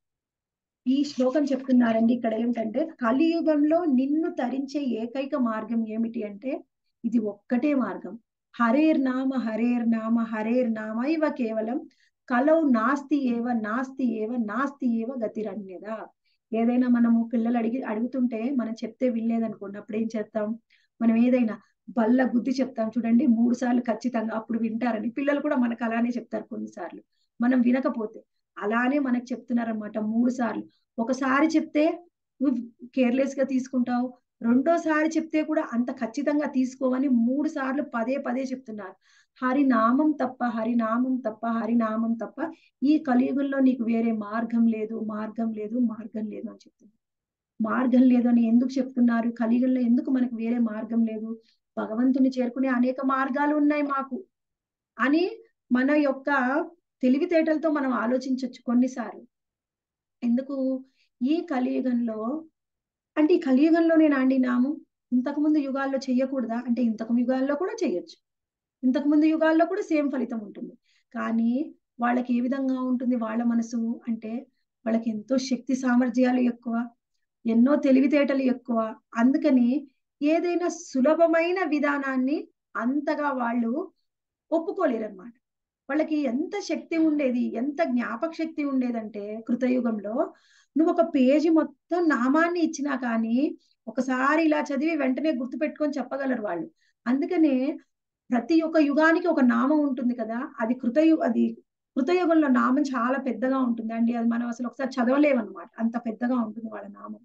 ఈ శ్లోకం చెప్తున్నారండి ఇక్కడ ఏంటంటే కలియుగంలో నిన్ను తరించే ఏకైక మార్గం ఏమిటి అంటే ఇది ఒక్కటే మార్గం హరేర్ నామ హరేర్ నామ హరేర్ నామ ఇవ కేవలం కలౌ నాస్తి ఏవ నాస్తి ఏవ నాస్తి ఏవ గతిరన్యదా ఏదైనా మనము పిల్లలు అడిగి అడుగుతుంటే మనం చెప్తే వినలేదనుకోండి అప్పుడు ఏం చేస్తాం మనం ఏదైనా బల్ల గుద్ది చెప్తాం చూడండి మూడు సార్లు ఖచ్చితంగా అప్పుడు వింటారని పిల్లలు కూడా మనకు అలానే చెప్తారు కొన్నిసార్లు మనం వినకపోతే అలానే మనకు చెప్తున్నారన్నమాట మూడు సార్లు ఒకసారి చెప్తే నువ్వు కేర్లెస్ గా తీసుకుంటావు రెండోసారి చెప్తే కూడా అంత ఖచ్చితంగా తీసుకోవని మూడు సార్లు పదే పదే చెప్తున్నారు హరినామం తప్ప హరినామం తప్ప హరినామం తప్ప ఈ కలియుగంలో నీకు వేరే మార్గం లేదు మార్గం లేదు మార్గం లేదు అని చెప్తున్నారు మార్గం లేదు అని ఎందుకు చెప్తున్నారు కలియుగంలో ఎందుకు మనకు వేరే మార్గం లేదు భగవంతుని చేరుకునే అనేక మార్గాలు ఉన్నాయి మాకు అని మన యొక్క తెలివితేటలతో మనం ఆలోచించవచ్చు కొన్నిసార్లు ఎందుకు ఈ కలియుగంలో అంటే ఈ కలియుగంలో నేను అండి నాము ఇంతకు ముందు యుగాల్లో చెయ్యకూడదా అంటే ఇంతకు యుగాల్లో కూడా చెయ్యొచ్చు ఇంతకు ముందు యుగాల్లో కూడా సేమ్ ఫలితం ఉంటుంది కానీ వాళ్ళకి ఏ విధంగా ఉంటుంది వాళ్ళ మనసు అంటే వాళ్ళకి ఎంతో శక్తి సామర్థ్యాలు ఎక్కువ ఎన్నో తెలివితేటలు ఎక్కువ అందుకని ఏదైనా సులభమైన విధానాన్ని అంతగా వాళ్ళు ఒప్పుకోలేరు అనమాట వాళ్ళకి ఎంత శక్తి ఉండేది ఎంత జ్ఞాపక శక్తి ఉండేదంటే కృతయుగంలో నువ్వు ఒక పేజీ మొత్తం నామాన్ని ఇచ్చినా కానీ ఒకసారి ఇలా చదివి వెంటనే గుర్తు పెట్టుకొని చెప్పగలరు వాళ్ళు అందుకనే ప్రతి ఒక్క యుగానికి ఒక నామం ఉంటుంది కదా అది కృతయు అది కృతయుగంలో నామం చాలా పెద్దగా ఉంటుంది అండి అది మనం అసలు ఒకసారి చదవలేమన్నమాట అంత పెద్దగా ఉంటుంది వాళ్ళ నామం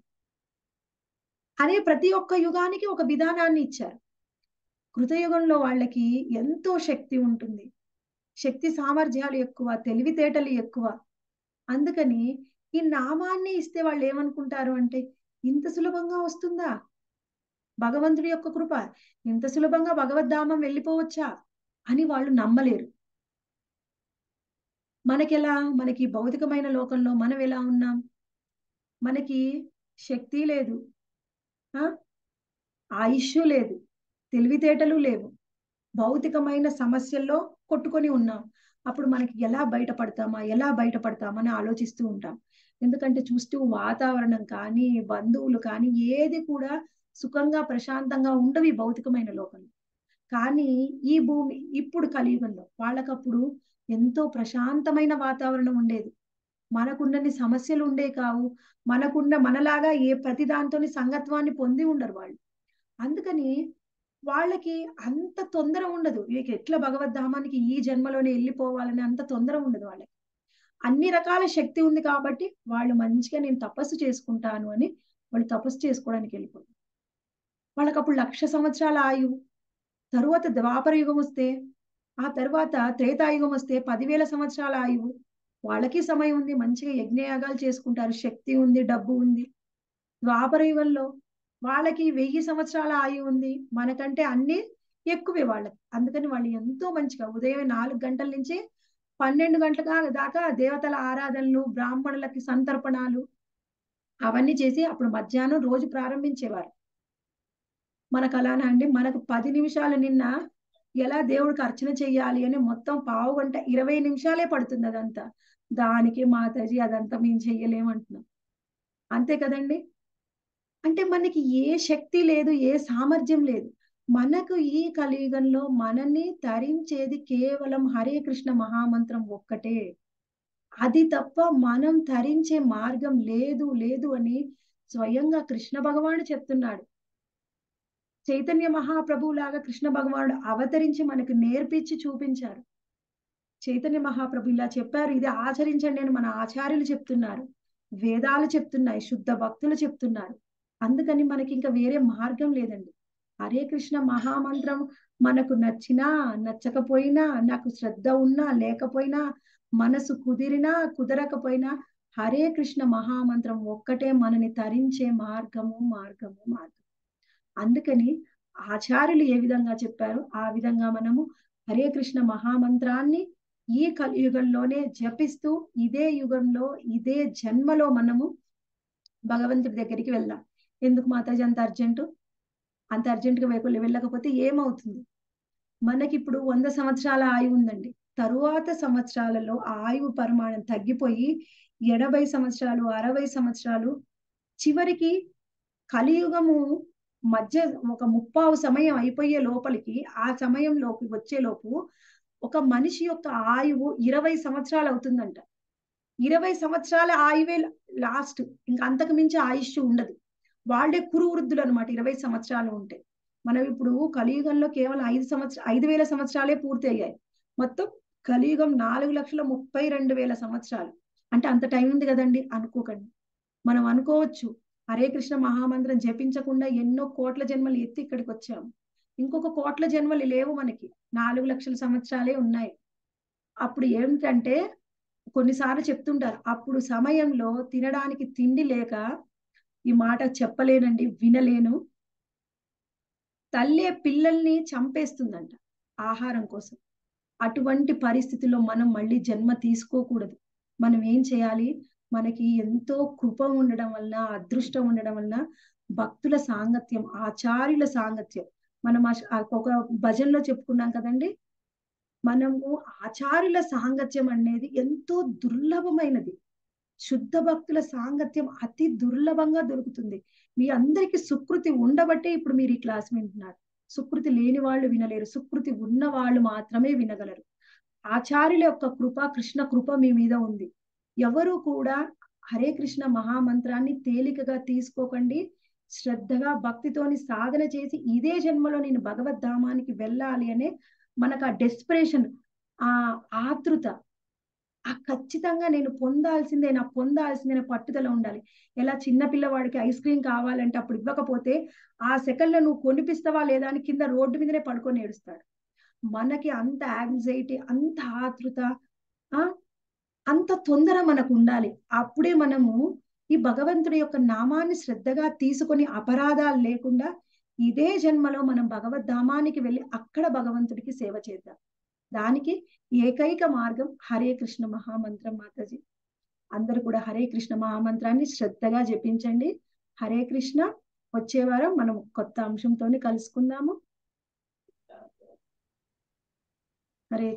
అదే ప్రతి ఒక్క యుగానికి ఒక విధానాన్ని ఇచ్చారు కృతయుగంలో వాళ్ళకి ఎంతో శక్తి ఉంటుంది శక్తి సామర్థ్యాలు ఎక్కువ తెలివితేటలు ఎక్కువ అందుకని ఈ నామాన్ని ఇస్తే వాళ్ళు ఏమనుకుంటారు అంటే ఇంత సులభంగా వస్తుందా భగవంతుడి యొక్క కృప ఇంత సులభంగా భగవద్ధామం వెళ్ళిపోవచ్చా అని వాళ్ళు నమ్మలేరు మనకెలా మనకి భౌతికమైన లోకంలో మనం ఎలా ఉన్నాం మనకి శక్తి లేదు ఆయుష్ లేదు తెలివితేటలు లేవు భౌతికమైన సమస్యల్లో కొట్టుకొని ఉన్నాం అప్పుడు మనకి ఎలా బయటపడతామా ఎలా బయటపడతామని ఆలోచిస్తూ ఉంటాం ఎందుకంటే చూస్తూ వాతావరణం కానీ బంధువులు కానీ ఏది కూడా సుఖంగా ప్రశాంతంగా ఉండవు ఈ భౌతికమైన లోకంలో కానీ ఈ భూమి ఇప్పుడు కలియుగంలో వాళ్ళకప్పుడు ఎంతో ప్రశాంతమైన వాతావరణం ఉండేది మనకున్నన్ని సమస్యలు ఉండే కావు మనకున్న మనలాగా ఏ ప్రతి దాంతోని సంగత్వాన్ని పొంది ఉండరు వాళ్ళు అందుకని వాళ్ళకి అంత తొందర ఉండదు వీళ్ళకి ఎట్లా భగవద్ధామానికి ఈ జన్మలోనే వెళ్ళిపోవాలని అంత తొందర ఉండదు వాళ్ళకి అన్ని రకాల శక్తి ఉంది కాబట్టి వాళ్ళు మంచిగా నేను తపస్సు చేసుకుంటాను అని వాళ్ళు తపస్సు చేసుకోవడానికి వెళ్ళిపోతారు వాళ్ళకి అప్పుడు లక్ష సంవత్సరాల ఆయువు తరువాత ద్వాపర యుగం వస్తే ఆ తర్వాత త్రేతాయుగం వస్తే పదివేల సంవత్సరాల ఆయువు వాళ్ళకి సమయం ఉంది మంచిగా యజ్ఞయాగాలు చేసుకుంటారు శక్తి ఉంది డబ్బు ఉంది ద్వాపర యుగంలో వాళ్ళకి వెయ్యి సంవత్సరాల ఆయువు ఉంది మనకంటే అన్ని ఎక్కువే వాళ్ళకి అందుకని వాళ్ళు ఎంతో మంచిగా ఉదయం నాలుగు గంటల నుంచి పన్నెండు గంటల దాకా దేవతల ఆరాధనలు బ్రాహ్మణులకి సంతర్పణాలు అవన్నీ చేసి అప్పుడు మధ్యాహ్నం రోజు ప్రారంభించేవారు మనకు అలానా అండి మనకు పది నిమిషాలు నిన్న ఎలా దేవుడికి అర్చన చెయ్యాలి అని మొత్తం పావు గంట ఇరవై నిమిషాలే పడుతుంది అదంతా దానికి మాతాజీ అదంతా మేము చెయ్యలేమంటున్నాం అంతే కదండి అంటే మనకి ఏ శక్తి లేదు ఏ సామర్థ్యం లేదు మనకు ఈ కలియుగంలో మనల్ని తరించేది కేవలం హరే కృష్ణ మహామంత్రం ఒక్కటే అది తప్ప మనం తరించే మార్గం లేదు లేదు అని స్వయంగా కృష్ణ భగవానుడు చెప్తున్నాడు చైతన్య మహాప్రభువు లాగా కృష్ణ భగవానుడు అవతరించి మనకు నేర్పించి చూపించారు చైతన్య మహాప్రభు ఇలా చెప్పారు ఇది ఆచరించండి అని మన ఆచార్యులు చెప్తున్నారు వేదాలు చెప్తున్నాయి శుద్ధ భక్తులు చెప్తున్నారు అందుకని మనకి ఇంకా వేరే మార్గం లేదండి హరే కృష్ణ మహామంత్రం మనకు నచ్చినా నచ్చకపోయినా నాకు శ్రద్ధ ఉన్నా లేకపోయినా మనసు కుదిరినా కుదరకపోయినా హరే కృష్ణ మహామంత్రం ఒక్కటే మనని తరించే మార్గము మార్గము మార్గం అందుకని ఆచార్యులు ఏ విధంగా చెప్పారు ఆ విధంగా మనము హరే కృష్ణ మహామంత్రాన్ని ఈ కలియుగంలోనే జపిస్తూ ఇదే యుగంలో ఇదే జన్మలో మనము భగవంతుడి దగ్గరికి వెళ్దాం ఎందుకు మాతాజీ అంత అర్జెంటు అంత అర్జెంటుగా వెళ్ళ వెళ్ళకపోతే ఏమవుతుంది మనకి ఇప్పుడు వంద సంవత్సరాల ఆయువు ఉందండి తరువాత సంవత్సరాలలో ఆయువు పరిమాణం తగ్గిపోయి ఎనభై సంవత్సరాలు అరవై సంవత్సరాలు చివరికి కలియుగము మధ్య ఒక ముప్పావు సమయం అయిపోయే లోపలికి ఆ సమయంలోకి వచ్చేలోపు ఒక మనిషి యొక్క ఆయువు ఇరవై సంవత్సరాలు అవుతుందంట ఇరవై సంవత్సరాల ఆయువే లాస్ట్ ఇంకా అంతకు మించి ఆయుష్ ఉండదు వాళ్ళే కురు వృద్ధులు అనమాట ఇరవై సంవత్సరాలు ఉంటే మనం ఇప్పుడు కలియుగంలో కేవలం ఐదు సంవత్సరం ఐదు వేల సంవత్సరాలే పూర్తి అయ్యాయి మొత్తం కలియుగం నాలుగు లక్షల ముప్పై రెండు వేల సంవత్సరాలు అంటే అంత టైం ఉంది కదండి అనుకోకండి మనం అనుకోవచ్చు హరే కృష్ణ మహామంత్రం జపించకుండా ఎన్నో కోట్ల జన్మలు ఎత్తి ఇక్కడికి వచ్చాము ఇంకొక కోట్ల జన్మలు లేవు మనకి నాలుగు లక్షల సంవత్సరాలే ఉన్నాయి అప్పుడు ఏమిటంటే కొన్నిసార్లు చెప్తుంటారు అప్పుడు సమయంలో తినడానికి తిండి లేక ఈ మాట చెప్పలేనండి వినలేను తల్లే పిల్లల్ని చంపేస్తుందంట ఆహారం కోసం అటువంటి పరిస్థితిలో మనం మళ్ళీ జన్మ తీసుకోకూడదు మనం ఏం చేయాలి మనకి ఎంతో కృప ఉండడం వల్ల అదృష్టం ఉండడం వల్ల భక్తుల సాంగత్యం ఆచార్యుల సాంగత్యం మనం ఒక భజనలో చెప్పుకున్నాం కదండి మనము ఆచార్యుల సాంగత్యం అనేది ఎంతో దుర్లభమైనది శుద్ధ భక్తుల సాంగత్యం అతి దుర్లభంగా దొరుకుతుంది మీ అందరికి సుకృతి ఉండబట్టే ఇప్పుడు మీరు ఈ క్లాస్ వింటున్నారు సుకృతి లేని వాళ్ళు వినలేరు సుకృతి ఉన్న వాళ్ళు మాత్రమే వినగలరు ఆచార్యుల యొక్క కృప కృష్ణ కృప మీ మీద ఉంది ఎవరు కూడా హరే కృష్ణ మహామంత్రాన్ని తేలికగా తీసుకోకండి శ్రద్ధగా భక్తితోని సాధన చేసి ఇదే జన్మలో నేను భగవద్ధామానికి వెళ్ళాలి అనే మనకు ఆ డెస్పిరేషన్ ఆ ఆతృత ఆ ఖచ్చితంగా నేను పొందాల్సిందే నా పొందాల్సిందే పట్టుదల ఉండాలి ఎలా చిన్న పిల్లవాడికి ఐస్ క్రీమ్ కావాలంటే అప్పుడు ఇవ్వకపోతే ఆ సెకండ్ లో నువ్వు కొనిపిస్తావా లేదా అని కింద రోడ్డు మీదనే పడుకొని ఏడుస్తాడు మనకి అంత యాంగ్జైటీ అంత ఆతృత ఆ అంత తొందర మనకు ఉండాలి అప్పుడే మనము ఈ భగవంతుడి యొక్క నామాన్ని శ్రద్ధగా తీసుకొని అపరాధాలు లేకుండా ఇదే జన్మలో మనం భగవద్ధామానికి వెళ్ళి అక్కడ భగవంతుడికి సేవ చేద్దాం దానికి ఏకైక మార్గం హరే కృష్ణ మహామంత్రం మాతాజీ అందరూ కూడా హరే కృష్ణ మహామంత్రాన్ని శ్రద్ధగా జపించండి హరే కృష్ణ వచ్చే వారం మనం కొత్త అంశంతో కలుసుకుందాము హరే